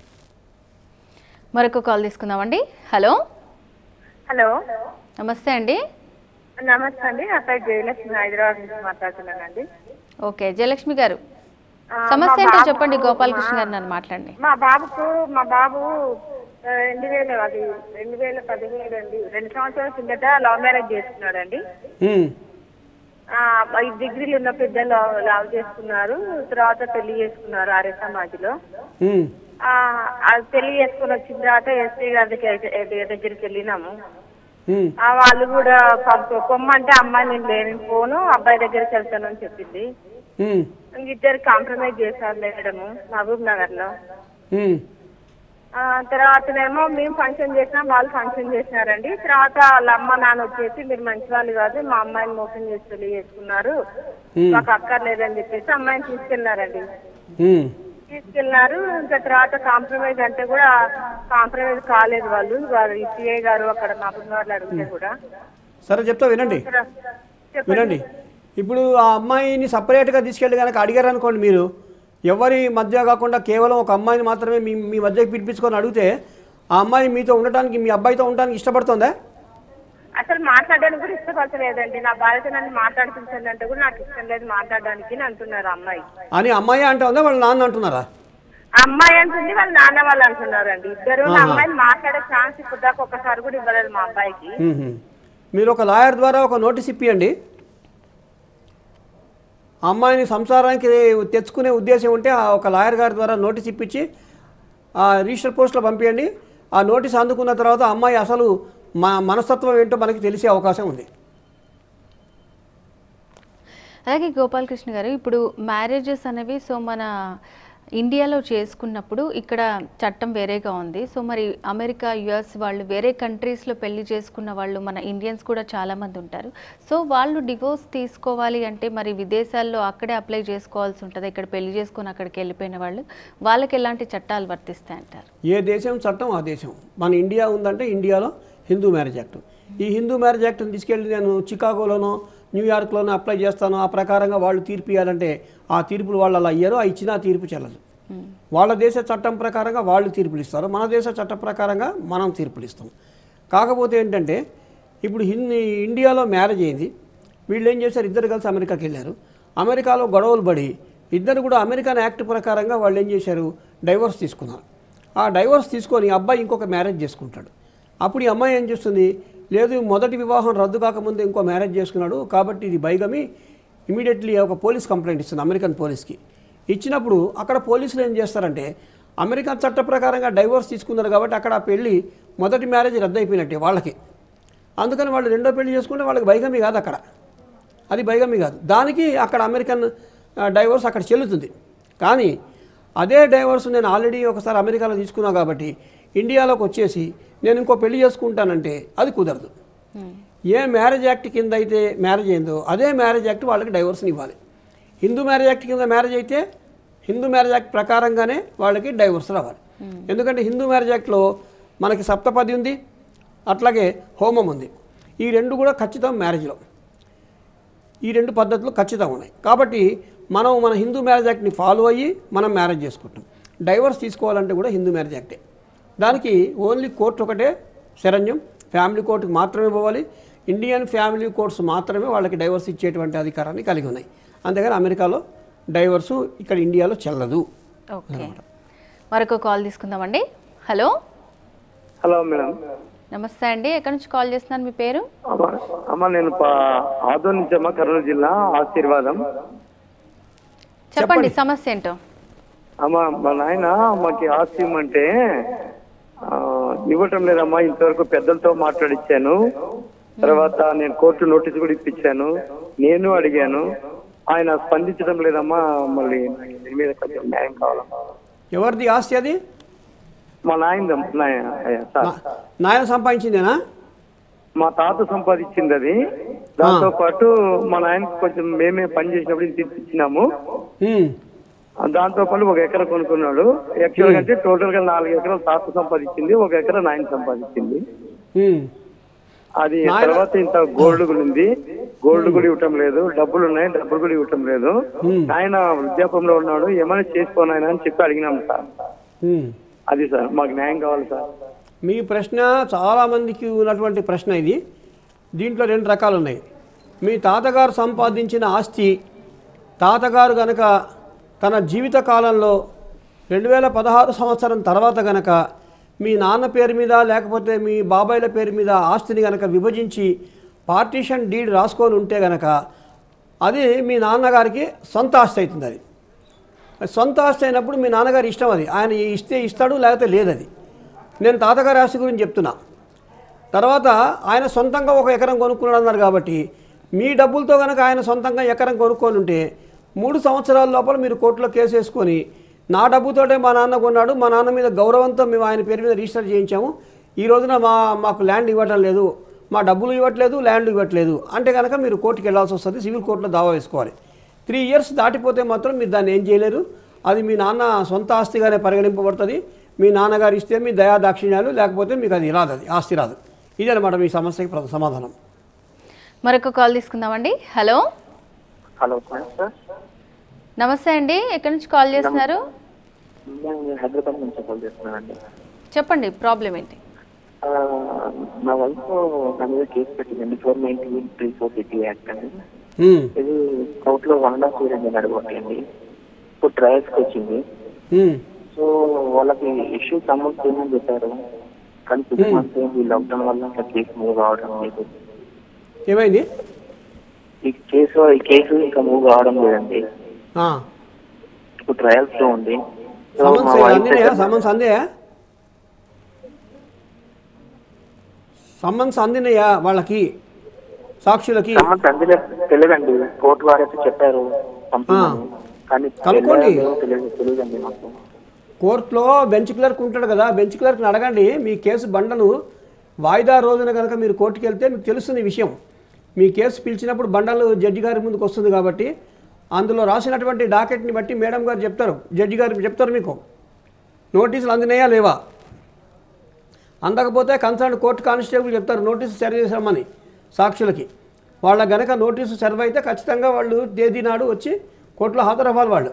మరొక కాల్ తీసుకుందామండి హలో హలో నమస్తే అండి నమస్తే అండి నా పేరు జయలక్ష్మి హైదరాబాద్ నుంచి మాట్లాడుతున్నానండి ఓకే జయలక్ష్మి గారు ఆ, సమస్య మా ఏంటో బాబు- చెప్పండి గోపాలకృష్ణ గారు నన్ను మాట్లాడండి మా బాబుకు మా బాబు ఆ, రెండు వేల అది రెండు వేల పదిహేడు అండి రెండు సంవత్సరాల కిందట లవ్ మ్యారేజ్ చేసుకున్నాడండి ఉమ్, ఆ, ఈ డిగ్రీలు ఉన్న పెద్దలు లవ్ చేసుకున్నారు తర్వాత పెళ్లి చేసుకున్నారు ఆర్య సమాజ్లో ఉమ్, ఆ, అది పెళ్లి చేసుకుని వచ్చిన తర్వాత ఎస్పీ గారి దగ్గర- దగ్గరికి వెళ్ళినాము ఉమ్, ఆ వాళ్ళు కూడా పంపు పొమ్మంటే అమ్మాయి నేను లేని పోను అబ్బాయి దగ్గరికి వెళ్తానని చెప్పింది ఉమ్, ఇంక ఇద్దరు కాంప్రమైజ్ చేశారు మేడము మహబూబ్ నగర్ లో ఉమ్, తర్వాతనేమో మేము ఫంక్షన్ చేసినాం వాళ్ళు ఫంక్షన్ చేసినారండి తర్వాత వాళ్ళ అమ్మ నాన్న వచ్చేసి మీరు మంచి వాళ్ళు కాదు మా అమ్మాయిని మోసం చేసి పెళ్లి చేసుకున్నారు మాకు అక్కర్లేదని చెప్పేసి అమ్మాయిని తీసుకెళ్లారండి ఉమ్, తీసుకెళ్లారు ఇంకా తర్వాత కాంప్రమైజ్ అంటే కూడా కాంప్రమైజ్ కాలేదు వాళ్ళు వారు ఈ సిఐ గారు అక్కడ మహబూబ్ నగర్ అడిగితే కూడా సరే చెప్తా వినండి చెప్పండి వినండి ఇప్పుడు ఆ అమ్మాయిని సపరేట్గా తీసుకెళ్ళి కనుక అడిగారు అనుకోండి మీరు ఎవరి మధ్య కాకుండా కేవలం ఒక అమ్మాయిని మాత్రమే మీ మీ మధ్యకి పిలిపించుకొని అడిగితే ఆ అమ్మాయి మీతో ఉండటానికి మీ అబ్బాయితో ఉండటానికి ఇష్టపడుతుందా అసలు మాట్లాడడానికి కూడా ఇష్టపడతలేదండి నా భార్యతో నన్ను మాట్లాడుతుందంటే అంటే కూడా నాకు ఇష్టం లేదు మాట్లాడడానికి అని అంటున్నారు అమ్మాయి అని అమ్మాయి అంటే ఉందా వాళ్ళ నాన్న అంటున్నారా ఆ అమ్మాయి అంటుంది వాళ్ళ నాన్న వాళ్ళు అంటున్నారండి ఇద్దరు నా ఆహా. అమ్మాయిని మాట్లాడే ఛాన్స్ ఇప్పుడు దాకా ఒక్కసారి కూడా ఇవ్వలేదు మా అబ్బాయికి మ్మ్హ. మీరు ఒక లాయర్ ద్వారా ఒక నోటీస్ ఇప్పియండి ఆ అమ్మాయిని సంసారానికి తెచ్చుకునే ఉద్దేశం ఉంటే ఆ ఒక లాయర్ గారి ద్వారా నోటీస్ ఇప్పించి ఆ రిజిస్టర్ పోస్ట్లో పంపించండి ఆ నోటీస్ అందుకున్న తర్వాత ఆ అమ్మాయి అసలు మా మనస్తత్వం ఏంటో మనకి తెలిసే అవకాశం ఉంది అలాగే గోపాలకృష్ణ గారు ఇప్పుడు మ్యారేజెస్ అనేవి సో మన ఇండియాలో చేసుకున్నప్పుడు ఇక్కడ చట్టం వేరేగా ఉంది సో మరి అమెరికా యుఎస్ వాళ్ళు వేరే కంట్రీస్లో పెళ్లి చేసుకున్న వాళ్ళు మన ఇండియన్స్ కూడా చాలామంది ఉంటారు సో వాళ్ళు డివోర్స్ తీసుకోవాలి అంటే మరి విదేశాల్లో అక్కడే అప్లై చేసుకోవాల్సి ఉంటుంది ఇక్కడ పెళ్లి చేసుకొని అక్కడికి వెళ్ళిపోయిన వాళ్ళు వాళ్ళకి ఎలాంటి చట్టాలు వర్తిస్తాయంటారు ఏ దేశం చట్టం ఆ దేశం మన ఇండియా ఉందంటే ఇండియాలో హిందూ మ్యారేజ్ యాక్ట్ ఈ హిందూ మ్యారేజ్ యాక్ట్ని తీసుకెళ్ళి నేను చికాగోలోనో న్యూయార్క్లోనో అప్లై చేస్తాను ఆ ప్రకారంగా వాళ్ళు తీర్పు ఇవ్వాలంటే ఆ తీర్పులు వాళ్ళు అలా అయ్యారో ఆ ఇచ్చిన ఆ తీర్పు చెల్లదు వాళ్ళ దేశ చట్టం ప్రకారంగా వాళ్ళు తీర్పులు ఇస్తారు మన దేశ చట్టం ప్రకారంగా మనం తీర్పులు ఇస్తాం కాకపోతే ఏంటంటే ఇప్పుడు హిందీ ఇండియాలో మ్యారేజ్ అయింది వీళ్ళు ఏం చేశారు ఇద్దరు కలిసి అమెరికాకి వెళ్ళారు అమెరికాలో గొడవలు పడి ఇద్దరు కూడా అమెరికన్ యాక్ట్ ప్రకారంగా వాళ్ళు ఏం చేశారు డైవర్స్ తీసుకున్నారు ఆ డైవర్స్ తీసుకొని అబ్బాయి ఇంకొక మ్యారేజ్ చేసుకుంటాడు అప్పుడు ఈ అమ్మాయి ఏం చేస్తుంది లేదు మొదటి వివాహం రద్దు కాకముందే ఇంకో మ్యారేజ్ చేసుకున్నాడు కాబట్టి ఇది బైగమి ఇమీడియట్లీ ఒక పోలీస్ కంప్లైంట్ ఇస్తుంది అమెరికన్ పోలీస్కి ఇచ్చినప్పుడు అక్కడ పోలీసులు ఏం చేస్తారంటే అమెరికన్ చట్ట ప్రకారంగా డైవోర్స్ తీసుకున్నారు కాబట్టి అక్కడ ఆ పెళ్ళి మొదటి మ్యారేజ్ రద్దు అయిపోయినట్టే వాళ్ళకి అందుకని వాళ్ళు రెండో పెళ్లి చేసుకుంటే వాళ్ళకి బైగమి కాదు అక్కడ అది బైగమి కాదు దానికి అక్కడ అమెరికన్ ఆ, డైవోర్స్ అక్కడ చెల్లుతుంది కానీ అదే డైవోర్స్ నేను ఆల్రెడీ ఒకసారి అమెరికాలో తీసుకున్నా కాబట్టి ఇండియాలోకి వచ్చేసి నేను ఇంకో పెళ్లి చేసుకుంటానంటే అది కుదరదు ఏ మ్యారేజ్ యాక్ట్ కింద అయితే మ్యారేజ్ అయిందో అదే మ్యారేజ్ యాక్ట్ వాళ్ళకి డైవోర్స్ని ఇవ్వాలి హిందూ మ్యారేజ్ యాక్ట్ కింద మ్యారేజ్ అయితే హిందూ మ్యారేజ్ యాక్ట్ ప్రకారంగానే వాళ్ళకి డైవోర్స్ రావాలి ఎందుకంటే హిందూ మ్యారేజ్ యాక్ట్లో మనకి సప్తపది ఉంది అట్లాగే హోమం ఉంది ఈ రెండు కూడా ఖచ్చితం మ్యారేజ్లో ఈ రెండు పద్ధతులు ఖచ్చితంగా ఉన్నాయి కాబట్టి మనం మన హిందూ మ్యారేజ్ యాక్ట్ని ఫాలో అయ్యి మనం మ్యారేజ్ చేసుకుంటాం డైవర్స్ తీసుకోవాలంటే కూడా హిందూ మ్యారేజ్ యాక్టే దానికి ఓన్లీ కోర్టు ఒకటే శరణ్యం ఫ్యామిలీ కోర్టుకి మాత్రమే పోవాలి ఇండియన్ ఫ్యామిలీ కోర్ట్స్ మాత్రమే వాళ్ళకి డైవర్స్ ఇచ్చేటువంటి అధికారాన్ని కలిగి ఉన్నాయి అంతేగాని అమెరికాలో డైవర్సు ఇక్కడ ఇండియాలో చెల్లదు ఓకే మరొక కాల్ తీసుకుందామండి హలో హలో మేడం నమస్తే అండి ఎక్కడి నుంచి కాల్ చేస్తున్నారు మీ పేరు అమ్మ అమ్మ నేను పా- ఆదోని నుంచి అమ్మ కర్నూలు జిల్లా ఆశీర్వాదం చెప్పండి సమస్య ఏంటో అమ్మ మా నాయన మాకి ఆస్తి ఇమ్మంటే ఆ, ఇవ్వటం లేదమ్మా ఇంతవరకు పెద్దలతో మాట్లాడిచ్చాను తర్వాత నేను కోర్టు నోటీస్ కూడా ఇప్పించాను నేను అడిగాను ఆయన స్పందించడం లేదమ్మా మళ్ళీ నాకు దీని మీద కొంచెం న్యాయం కావాలమ్మా ఎవరిది ఆస్తి అది మా నాయన నాయ- అయ్యా, సార్ నా- నాయన సంపాదించిందేనా మా తాత సంపాదించింది అది దాంతో పాటు మా నాయనకి కొంచెం మేమే పని చేసినప్పుడు ఇంత ఇచ్చినాము ఉమ్. దాంతో పాటు ఒక ఎకరా కొనుక్కున్నాడు యాక్చువల్ గా అంటే టోటల్ గా నాలుగు ఎకరాలు తాత సంపాదించింది ఒక ఎకరా నాయన సంపాదించింది ఉమ్. అది నాయన- తర్వాత ఇంత గోల్డ్ కూడా ఉంది గోల్డ్ కూడా ఇవ్వటం లేదు డబ్బులు ఉన్నాయి డబ్బులు కూడా ఇవ్వటం లేదు ఆయన వృద్ధాపంలో ఉన్నాడు ఏమైనా చేసుకోనాయన అని చెప్పి అడిగినాం సార్ ఉమ్. అది సార్ మాకు న్యాయం కావాలి సార్ మీ ప్రశ్న చాలామందికి ఉన్నటువంటి ప్రశ్న ఇది దీంట్లో రెండు రకాలు ఉన్నాయి మీ తాతగారు సంపాదించిన ఆస్తి తాతగారు గనక తన జీవిత కాలంలో రెండు వేల పదహారు సంవత్సరం తర్వాత గనక మీ నాన్న పేరు మీద లేకపోతే మీ బాబాయిల పేరు మీద ఆస్తిని గనక విభజించి పార్టీషన్ డీడ్ రాసుకొని ఉంటే గనక అది మీ నాన్నగారికి సొంత ఆస్తి అవుతుంది అది సొంత ఆస్తి అయినప్పుడు మీ నాన్నగారి ఇష్టం అది ఆయన ఇస్తే ఇస్తాడు లేకపోతే లేదది నేను తాతగారి ఆస్తి గురించి చెప్తున్నా తర్వాత ఆయన సొంతంగా ఒక ఎకరం కొనుక్కున్నాడు అన్నారు కాబట్టి మీ డబ్బులతో కనుక ఆయన సొంతంగా ఎకరం కొనుక్కొని ఉంటే మూడు సంవత్సరాల లోపల మీరు కోర్టులో కేసు వేసుకొని నా డబ్బుతోటే మా నాన్న కొన్నాడు మా నాన్న మీద గౌరవంతో మేము ఆయన పేరు మీద రిజిస్టర్ చేయించాము ఈ రోజున మా మాకు ల్యాండ్ ఇవ్వటం లేదు మా డబ్బులు ఇవ్వట్లేదు ల్యాండ్ ఇవ్వట్లేదు అంటే కనుక మీరు కోర్టుకి వెళ్ళాల్సి వస్తుంది సివిల్ కోర్టులో దావా వేసుకోవాలి త్రీ ఇయర్స్ దాటిపోతే మాత్రం మీరు దాన్ని ఏం చేయలేరు అది మీ నాన్న సొంత ఆస్తిగానే పరిగణింపబడుతుంది మీ నాన్నగారు ఇస్తే మీ దయా దాక్షిణ్యాలు లేకపోతే మీకు అది రాదు అది ఆస్తి రాదు ఇదనమాట మీ సమస్యకి ప్ర- సమాధానం మరొక కాల్ తీసుకుందామండి హలో హలో సార్ నమస్తే అండి ఎక్కడి నుంచి కాల్ చేస్తున్నారు నేను హైదరాబాద్ నుంచి కాల్ చేస్తున్నానండి చెప్పండి ప్రాబ్లం ఏంటి ఆ, నా వైఫ్ నా మీద కేసు పెట్టిందండి four ninety three four city act అండి ఉమ్, ఇది కోర్ట్ లో వన్ అండ్ హాఫ్ ఇయర్ అని అడగండి ఇప్పుడు ట్రయల్స్ కి వచ్చింది ఉమ్, సో వాళ్ళకి ఇష్యూ అమౌంట్ పేమెంట్ చెప్పారు కానీ సిక్స్ మంత్స్ అయింది లాక్డౌన్ వల్ల అట్లా కేసు మూవ్ కావడం లేదు ఏమైంది ఈ కేసు ఈ కేసు ఇంకా మూవ్ కావడం లేదండి ఆ. ఇప్పుడు ట్రయల్స్ లో ఉంది సో సమన్స్ మా వైఫ్ అందినాయా సమన్స్ అందాయా సమన్స్ అందినాయా వాళ్ళకి సాక్షులకి సంబంధం అందులో తెలియదండి కోర్టు వారైతే చెప్పారు పంపించమని కానీ కనుక్కోండి. తెలియదో తెలియదు తెలియదండి మాకు కోర్టులో బెంచ్ క్లర్క్ ఉంటాడు కదా బెంచ్ క్లర్క్ని అడగండి మీ కేసు బండలు వాయిదా రోజున కనుక మీరు కోర్టుకి వెళ్తే మీకు తెలుస్తుంది ఈ విషయం మీ కేసు పిలిచినప్పుడు బండలు జడ్జి గారి ముందుకు వస్తుంది కాబట్టి అందులో రాసినటువంటి డాకెట్ని బట్టి మేడం గారు చెప్తారు జడ్జి గారు చెప్తారు మీకు నోటీసులు అందినాయా లేవా అందకపోతే కన్సర్న్ కోర్టు కానిస్టేబుల్ చెప్తారు నోటీసు సర్వ్ చేసామని సాక్షులకి వాళ్ళ గనక నోటీసు సర్వ్ అయితే ఖచ్చితంగా వాళ్ళు తేదీ నాడు వచ్చి కోర్టులో హాజరవ్వాలి వాళ్ళు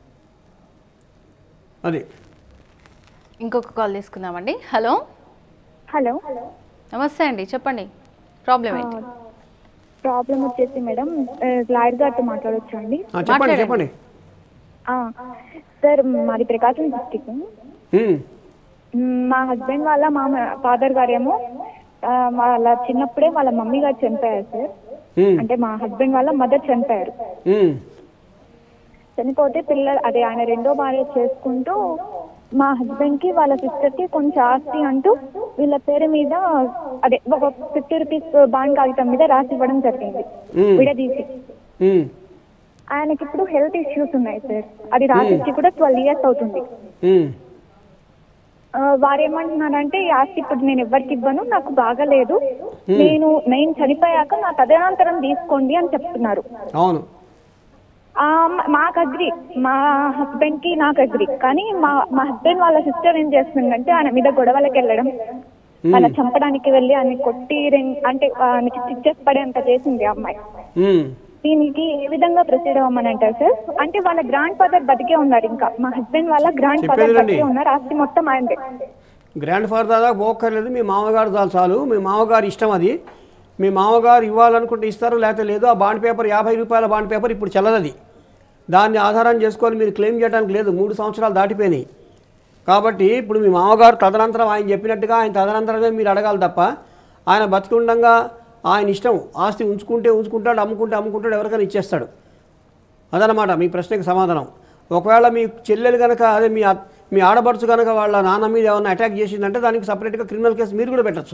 అది ఇంకొక కాల్ తీసుకుందామండి హలో హలో నమస్తే అండి చెప్పండి ప్రాబ్లం ఏంటి ప్రాబ్లం వచ్చేసి మేడం ఆ, లాయర్ గారితో మాట్లాడొచ్చు అండి ఆ, చెప్పండి మాట్లాడండి. చెప్పండి ఆ, సార్ మాది ప్రకాశం డిస్టిక్ ఉమ్, మా హస్బెండ్ వాళ్ళ మా ఫాదర్ గారేమో ఆ, వాళ్ళ చిన్నప్పుడే వాళ్ళ మమ్మీ గారు చనిపోయారు సార్ ఉమ్, అంటే మా హస్బెండ్ వాళ్ళ మదర్ చనిపోయారు ఉమ్, చనిపోతే పిల్లలు అదే ఆయన రెండో భార్య చేసుకుంటూ మా హస్బెండ్ కి వాళ్ళ సిస్టర్ కి కొంచెం ఆస్తి అంటూ వీళ్ళ పేరు మీద అదే ఒక ఫిఫ్టీ రూపీస్ బాండ్ కాగితం మీద రాసి ఇవ్వడం జరిగింది ఉమ్, విడదీసి ఉమ్, ఆయనకి ఇప్పుడు హెల్త్ ఇష్యూస్ ఉన్నాయి సార్ అది రాసిచ్చి కూడా ట్వెల్వ్ ఇయర్స్ అవుతుంది ఉమ్, ఆ, వారు ఏమంటున్నారంటే ఈ ఆస్తి ఇప్పుడు నేను ఎవరికి ఇవ్వను నాకు బాగలేదు నేను నేను చనిపోయాక నా తదనంతరం తీసుకోండి అని చెప్తున్నారు అవును ఆ, మ- మాకు అగ్రి మా హస్బెండ్ కి నాకు అగ్రి కానీ మా మా హస్బెండ్ వాళ్ళ సిస్టర్ ఏం చేస్తుందంటే ఆయన మీద గొడవలకు వెళ్ళడం ఆయన చంపడానికి వెళ్ళి ఆయన కొట్టి రెం- అంటే ఆయనకి స్టిచ్చెస్ పడేంత చేసింది ఆ అమ్మాయి ఉమ్, దీనికి ఏ విధంగా ప్రొసీడ్ అవ్వమని అంటారు సార్ అంటే వాళ్ళ గ్రాండ్ ఫాదర్ బతికే ఉన్నారు ఇంకా మా హస్బెండ్ వాళ్ళ గ్రాండ్ ఫాదర్ చెప్పేది రండి. బతికే ఉన్నారు ఆస్తి మొత్తం ఆయనదే గ్రాండ్ ఫాదర్ దాకా పోక్కర్లేదు మీ మామగారు చాలు చాలు మీ మామగారు ఇష్టం అది మీ మామగారు ఇవ్వాలనుకుంటే ఇస్తారు లేకపోతే లేదు ఆ బాండ్ పేపర్ యాభై రూపాయల బాండ్ పేపర్ ఇప్పుడు చెల్లదది దాన్ని ఆధారం చేసుకొని మీరు క్లెయిమ్ చేయడానికి లేదు మూడు సంవత్సరాలు దాటిపోయినాయి కాబట్టి ఇప్పుడు మీ మామగారు తదనంతరం ఆయన చెప్పినట్టుగా ఆయన తదనంతరమే మీరు అడగాలి తప్ప ఆయన బతికుండగా ఆయన ఇష్టం ఆస్తి ఉంచుకుంటే ఉంచుకుంటాడు అమ్ముకుంటే అమ్ముకుంటాడు ఎవరికైనా ఇచ్చేస్తాడు అదనమాట మీ ప్రశ్నకి సమాధానం ఒకవేళ మీ చెల్లెలు కనుక అదే మీ అత్- మీ ఆడపడుచు కనుక వాళ్ళ నాన్న మీద ఏమైనా అటాక్ చేసిందంటే దానికి సపరేట్గా క్రిమినల్ కేసు మీరు కూడా పెట్టచ్చు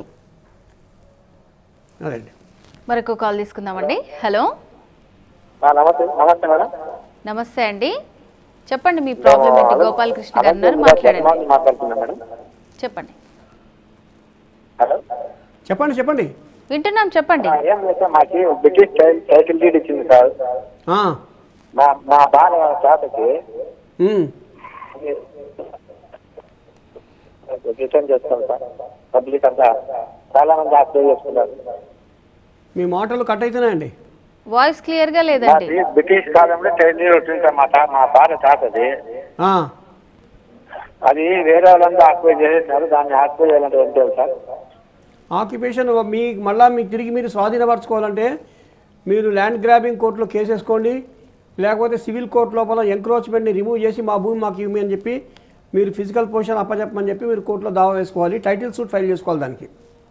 అదండి మరొక కాల్ తీసుకుందామండి హలో నమస్తే నమస్తే మేడం నమస్తే అండి చెప్పండి మీ ప్రాబ్లం ఏంటి గోపాలకృష్ణ గారు ఉన్నారు మాట్లాడండి మాట్లాడుతున్నా మేడం చెప్పండి హలో చెప్పండి చెప్పండి వింటున్నాం చెప్పండి ఏం లేదు సార్ మాకి బ్రిటిష్ టై- టైటిల్ డీడ్ ఇచ్చింది సార్ ఆ, మా మా బాల తాతకి ఉమ్, రిటర్న్ చేస్తాం సార్ పబ్లిక్ అంతా చాలా మంది అప్లై చేసుకున్నారు మీ మాటలు కట్ అవుతున్నాయండి వాయిస్ క్లియర్ గా లేదండి మాది బ్రిటిష్ కాలంలో టైటిల్ డీడ్ వచ్చింది సార్ మా తా మా బాల తాతది ఆ, అది వేరే వాళ్ళంతా ఆక్యుపై చేసేసినారు దాన్ని ఆక్యుపై చేయాలంటే ఏం చేయాలి సార్ ఆక్యుపేషన్ మీ మళ్ళీ మీకు తిరిగి మీరు స్వాధీనపరచుకోవాలంటే మీరు ల్యాండ్ గ్రాబింగ్ కోర్టులో కేసు వేసుకోండి లేకపోతే సివిల్ కోర్టు లోపల ఎంక్రోచ్మెంట్ని రిమూవ్ చేసి మా భూమి మాకు ఇవ్వమని అని చెప్పి మీరు ఫిజికల్ పొజిషన్ అప్పచెప్పమని చెప్పి మీరు కోర్టులో దావా వేసుకోవాలి టైటిల్ సూట్ ఫైల్ చేసుకోవాలి దానికి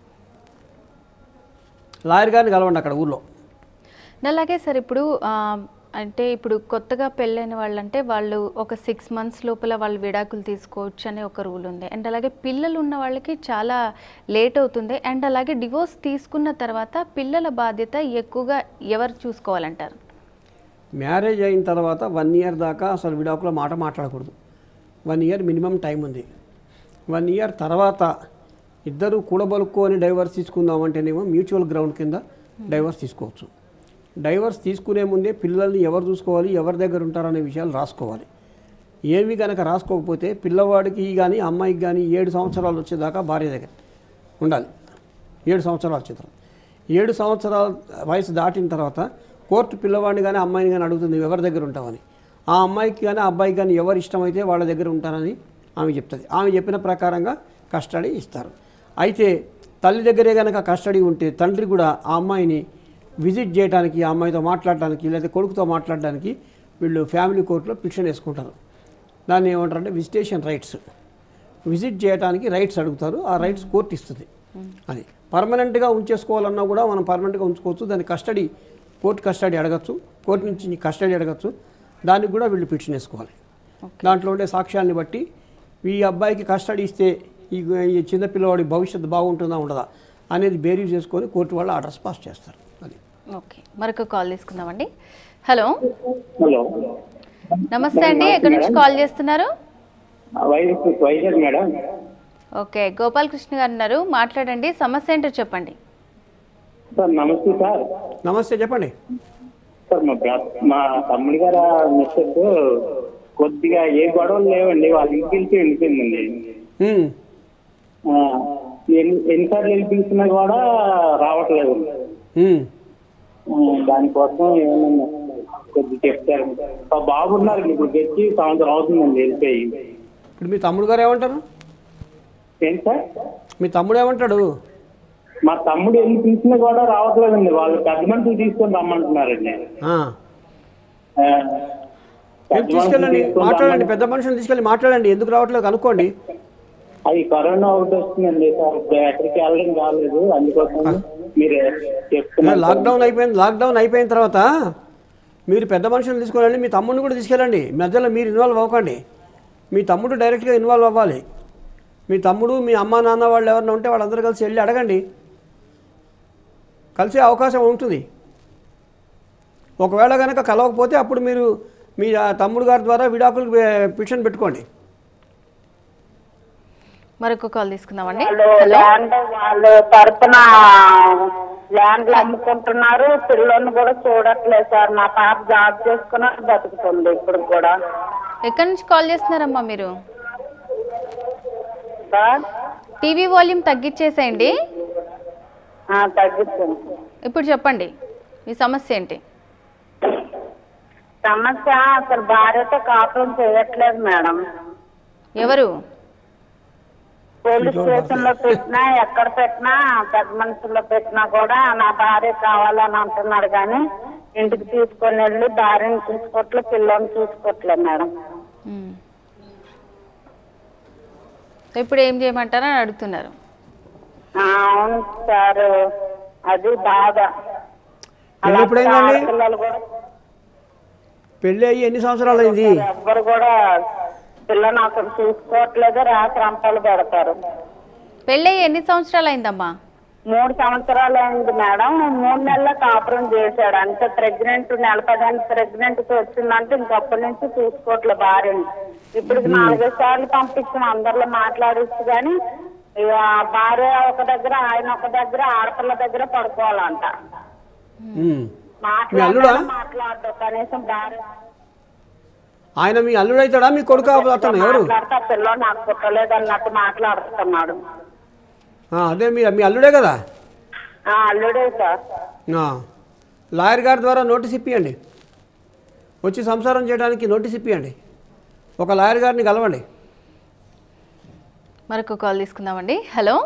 లాయర్ గారిని కలవండి అక్కడ ఊర్లో అలాగే సార్ ఇప్పుడు ఆ, అంటే ఇప్పుడు కొత్తగా పెళ్ళైన వాళ్ళంటే వాళ్ళు ఒక సిక్స్ మంత్స్ లోపల వాళ్ళు విడాకులు తీసుకోవచ్చు అనే ఒక రూల్ ఉంది అండ్ అలాగే పిల్లలు ఉన్న వాళ్ళకి చాలా లేట్ అవుతుంది అండ్ అలాగే డివోర్స్ తీసుకున్న తర్వాత పిల్లల బాధ్యత ఎక్కువగా ఎవరు చూసుకోవాలంటారు మ్యారేజ్ అయిన తర్వాత వన్ ఇయర్ దాకా అసలు విడాకులో మాట మాట్లాడకూడదు వన్ ఇయర్ మినిమం టైం ఉంది వన్ ఇయర్ తర్వాత ఇద్దరు కూడబలుక్కొని డైవర్స్ తీసుకుందామంటేనేమో మ్యూచువల్ గ్రౌండ్ కింద డైవర్స్ తీసుకోవచ్చు డైవర్స్ తీసుకునే ముందే పిల్లల్ని ఎవరు చూసుకోవాలి ఎవరి దగ్గర ఉంటారనే విషయాలు రాసుకోవాలి ఏవి కనుక రాసుకోకపోతే పిల్లవాడికి కానీ అమ్మాయికి కానీ ఏడు సంవత్సరాలు వచ్చేదాకా భార్య దగ్గర ఉండాలి ఏడు సంవత్సరాలు వచ్చిన తర్వాత ఏడు సంవత్సరాల వయసు దాటిన తర్వాత కోర్టు పిల్లవాడిని కానీ అమ్మాయిని కానీ అడుగుతుంది "నువ్వు ఎవరి దగ్గర ఉంటావని ఆ అమ్మాయికి కానీ ఆ అబ్బాయికి కానీ ఎవరు ఇష్టమైతే వాళ్ళ దగ్గర ఉంటారని ఆమె చెప్తుంది ఆమె చెప్పిన ప్రకారంగా కస్టడీ ఇస్తారు అయితే తల్లి దగ్గరే కనుక కస్టడీ ఉంటే తండ్రి కూడా ఆ అమ్మాయిని విజిట్ చేయడానికి ఆ అమ్మాయితో మాట్లాడడానికి లేదా కొడుకుతో మాట్లాడడానికి వీళ్ళు ఫ్యామిలీ కోర్టులో పిటిషన్ వేసుకుంటారు దాన్ని ఏమంటారంటే విజిటేషన్ రైట్స్ విజిట్ చేయడానికి రైట్స్ అడుగుతారు ఆ రైట్స్ కోర్టు ఇస్తుంది అది పర్మనెంట్గా ఉంచేసుకోవాలన్నా కూడా మనం పర్మనెంట్గా ఉంచుకోవచ్చు దాని కస్టడీ కోర్టు కస్టడీ అడగచ్చు కోర్టు నుంచి కస్టడీ అడగచ్చు దానికి కూడా వీళ్ళు పిటిషన్ వేసుకోవాలి దాంట్లో ఉండే సాక్ష్యాన్ని బట్టి ఈ అబ్బాయికి కస్టడీ ఇస్తే ఈ ఈ చిన్న పిల్లవాడి భవిష్యత్తు బాగుంటుందా ఉండదా అనేది బేరీ చేసుకొని కోర్టు వాళ్ళు ఆర్డర్స్ పాస్ చేస్తారు అది ఓకే మరొక కాల్ తీసుకుందామండి హలో హలో నమస్తే అండి ఎక్కడి నుంచి కాల్ చేస్తున్నారు వైజాగ్ వైజాగ్ మేడం ఓకే గోపాలకృష్ణ గారు ఉన్నారు మాట్లాడండి సమస్య ఏంటో చెప్పండి సార్ నమస్తే సార్ నమస్తే చెప్పండి సార్ మా బ్ర- మా తమ్ముడి గారు మిస్సెస్ కొద్దిగా ఏ గొడవలు లేవండి వాళ్ళ ఇంటికి వెళ్తే వెళ్ళిపోయిందండి ఉమ్, ఆ, ఎన్ని ఎన్నిసార్లు వెళ్ళిపించినా కూడా రావట్లేదు ఉమ్. ఆ, దానికోసం ఏమన్నా కొద్దిగా చెప్తారు మా బాబు ఉన్నారు ఇప్పుడు తెచ్చి సంవత్సరం అవుతుందండి వెళ్ళిపోయి ఇప్పుడు మీ తమ్ముడు గారు ఏమంటారు ఏంటి సార్ మీ తమ్ముడు ఏమంటాడు మా తమ్ముడు ఎన్ని పిలిచినా కూడా రావట్లేదండి వాళ్ళు పెద్ద మనుషులు తీసుకొని రమ్మంటున్నారండి ఆ. ఆ, మీరు పెద్ద తీసుకెళ్ళండి మనుషులు తీసుకొని మాట్లాడండి రమ్మని- పెద్ద మనుషులు తీసుకెళ్ళి మాట్లాడండి ఎందుకు రావట్లేదు కనుక్కోండి అది కరోనా ఒకటి వస్తుందండి సార్ ఎక్కడికి వెళ్ళడం కాలేదు అందుకోసం మీరు చెప్తున్నారు లాక్డౌన్ అయిపోయింది లాక్డౌన్ అయిపోయిన తర్వాత మీరు పెద్ద మనుషులను తీసుకెళ్ళండి మీ తమ్ముడిని కూడా తీసుకెళ్ళండి మధ్యలో మీరు ఇన్వాల్వ్ అవ్వకండి మీ తమ్ముడు డైరెక్ట్గా ఇన్వాల్వ్ అవ్వాలి మీ తమ్ముడు మీ అమ్మ నాన్న వాళ్ళు ఎవరైనా ఉంటే వాళ్ళందరూ కలిసి వెళ్ళి అడగండి కలిసే అవకాశం ఉంటుంది ఒకవేళ కనుక కలవకపోతే అప్పుడు మీరు మీ ఆ తమ్ముడు గారి ద్వారా విడాకులకు పిటిషన్ పెట్టుకోండి మరొక కాల్ తీసుకుందామండి వాళ్ళు హలో ల్యాండ్ వాళ్ళు తరపున ల్యాండ్లు అమ్ముకుంటున్నారు పిల్లల్ని కూడా చూడట్లేదు సార్ మా పాప జాబ్ చేసుకుని బతుకుతుంది ఇప్పుడు కూడా ఎక్కడి నుంచి కాల్ చేస్తున్నారమ్మా మీరు సార్ టీవీ వాల్యూమ్ తగ్గించేసేయండి ఆ, తగ్గిస్తుంది ఇప్పుడు చెప్పండి మీ సమస్య ఏంటి సమస్య అసలు భార్యతో కాపురం చేయట్లేదు మేడం ఎవరు పోలీస్ స్టేషన్ లో పెట్టినా ఎక్కడ పెట్టినా పెద్ద మనుషుల్లో పెట్టినా కూడా నా భార్య కావాలని అంటున్నాడు కానీ ఇంటికి తీసుకొని వెళ్ళి భార్యను చూసుకోవట్లే పిల్లల్ని చూసుకోవట్లేదు మేడం మ్మ్. ఇప్పుడు ఏం చేయమంటారని అడుగుతున్నారు ఆ, అవును సార్ అది బాధ పెళ్ళి ఎప్పుడైందండి? పిల్లలు కూడా పెళ్ళి అయ్యి ఎన్ని సంవత్సరాలు అయింది ఎవ్వరు కూడా పిల్లని అసలు చూసుకోవట్లేదు రాత్రి అంపాలు పెడతారు పెళ్ళి ఎన్ని సంవత్సరాలు అయిందమ్మా మూడు సంవత్సరాలు అయింది మేడం మూడు నెలల కాపురం చేశాడు అంటే ప్రెగ్నెంట్ నెల పదాన్ని ప్రెగ్నెంట్ తో వచ్చిందంటే ఇంకప్పటి నుంచి చూసుకోవట్లే భార్యని ఇప్పుడు నాలుగైదు సార్లు పంపించిన అందరిలో మాట్లాడచ్చు కానీ ఇక ఆ భార్య ఒక దగ్గర ఆయన ఒక దగ్గర ఆడపిల్ల దగ్గర పడుకోవాలంట ఉమ్. మీ అల్లుడా? మాట్లాడాలి మాట్లాడదు కనీసం భార్య ఆయన మీ అల్లుడు అవుతాడా మీ కొడుకు అతను ఎవరు మాట్లాడితే ఆ పిల్ల నాకు పుట్టలేదు అన్నట్టు మాట్లాడుతున్నాడు ఆ, అదే మీ మీ అల్లుడే కదా ఆ, అల్లుడే సార్ ఆ. లాయర్ గారి ద్వారా నోటీస్ ఇప్పియండి వచ్చి సంసారం చేయడానికి నోటీస్ ఇప్పియండి ఒక లాయర్ గారిని కలవండి మరొక కాల్ తీసుకుందామండి హలో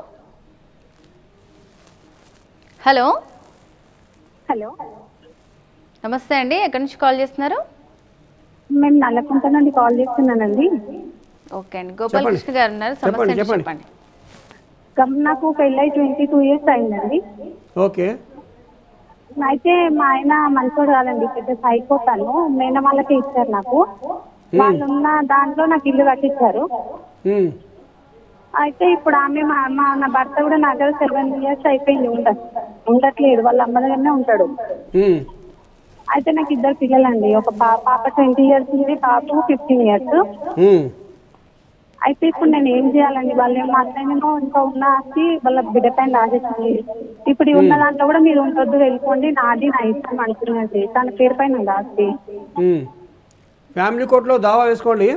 హలో హలో నమస్తే అండి ఎక్కడి నుంచి కాల్ చేస్తున్నారు మేము నల్లకుంట నుండి కాల్ చేస్తున్నానండి ఓకే అండి గోపాలకృష్ణ గారు ఉన్నారు సమస్య చెప్పండి, ఏంటో చెప్పండి. చెప్పండి కం- నాకు పెళ్ళై ట్వంటీ టూ ఇయర్స్ అయిందండి ఓకే అయితే మా ఆయన మంచోడు కాదండి పెద్ద సైకోతాను మేన వాళ్ళకి ఇచ్చారు నాకు వాళ్ళు ఉన్న దాంట్లో నాకు ఇల్లు కట్టించారు ఉమ్. అయితే ఇప్పుడు ఆమె మా మా నా భర్త కూడా నా దగ్గర సెవెన్ ఇయర్స్ అయిపోయింది ఉండ ఉండట్లేదు వాళ్ళ అమ్మ దగ్గరనే ఉంటాడు ఉమ్. అయితే నాకు ఇద్దరు పిల్లలండి ఒక పా- పాప ట్వంటీ ఇయర్స్ ఉంది పాప ఫిఫ్టీన్ ఇయర్స్ ఉమ్. అయితే ఇప్పుడు నేను ఏం చేయాలండి వాళ్ళు ఏం మాట్లాడినో ఇంకా ఉన్న ఆస్తి వాళ్ళ బిడ్డ పైన రాసేసింది ఇప్పుడు ఈ ఉన్న దాంట్లో కూడా మీరు ఉండొద్దు వెళ్ళిపోండి నాది నా ఇష్టం అంటున్నది తన పేరు పైన ఉంది ఆస్తి ఉమ్. ఫ్యామిలీ కోర్టులో దావా వేసుకోండి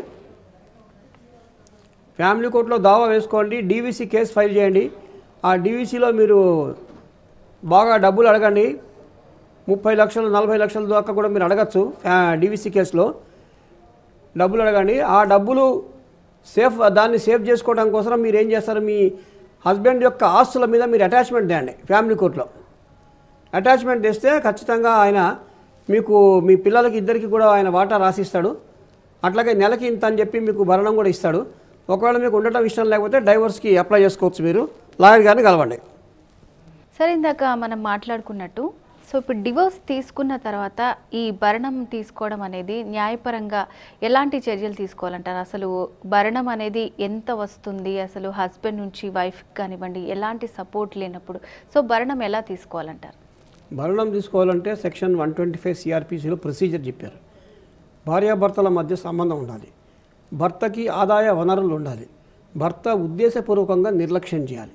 ఫ్యామిలీ కోర్టులో దావా వేసుకోండి డీవీసీ కేసు ఫైల్ చేయండి ఆ డీవీసీలో మీరు బాగా డబ్బులు అడగండి ముప్పై లక్షలు నలభై లక్షల దాకా కూడా మీరు అడగచ్చు డీవీసీ కేసులో డబ్బులు అడగండి ఆ డబ్బులు సేఫ్ దాన్ని సేవ్ చేసుకోవడం కోసం మీరు ఏం చేస్తారు మీ హస్బెండ్ యొక్క ఆస్తుల మీద మీరు అటాచ్మెంట్ తేండి ఫ్యామిలీ కోర్టులో అటాచ్మెంట్ తెస్తే ఖచ్చితంగా ఆయన మీకు మీ పిల్లలకి ఇద్దరికి కూడా ఆయన వాటా రాసిస్తాడు అట్లాగే నెలకి ఇంత అని చెప్పి మీకు భరణం కూడా ఇస్తాడు ఒకవేళ మీకు ఉండటం ఇష్టం లేకపోతే డైవర్స్కి అప్లై చేసుకోవచ్చు మీరు లాయర్ గారిని కలవండి సరే ఇందాక మనం మాట్లాడుకున్నట్టు సో ఇప్పుడు డివోర్స్ తీసుకున్న తర్వాత ఈ భరణం తీసుకోవడం అనేది న్యాయపరంగా ఎలాంటి చర్యలు తీసుకోవాలంటారు అసలు భరణం అనేది ఎంత వస్తుంది అసలు హస్బెండ్ నుంచి వైఫ్ కానివ్వండి ఎలాంటి సపోర్ట్ లేనప్పుడు సో భరణం ఎలా తీసుకోవాలంటారు భరణం తీసుకోవాలంటే సెక్షన్ వన్ ట్వంటీ ఫైవ్ సిఆర్పిసిలో ప్రొసీజర్ చెప్పారు భార్యాభర్తల మధ్య సంబంధం ఉండాలి భర్తకి ఆదాయ వనరులు ఉండాలి భర్త ఉద్దేశపూర్వకంగా నిర్లక్ష్యం చేయాలి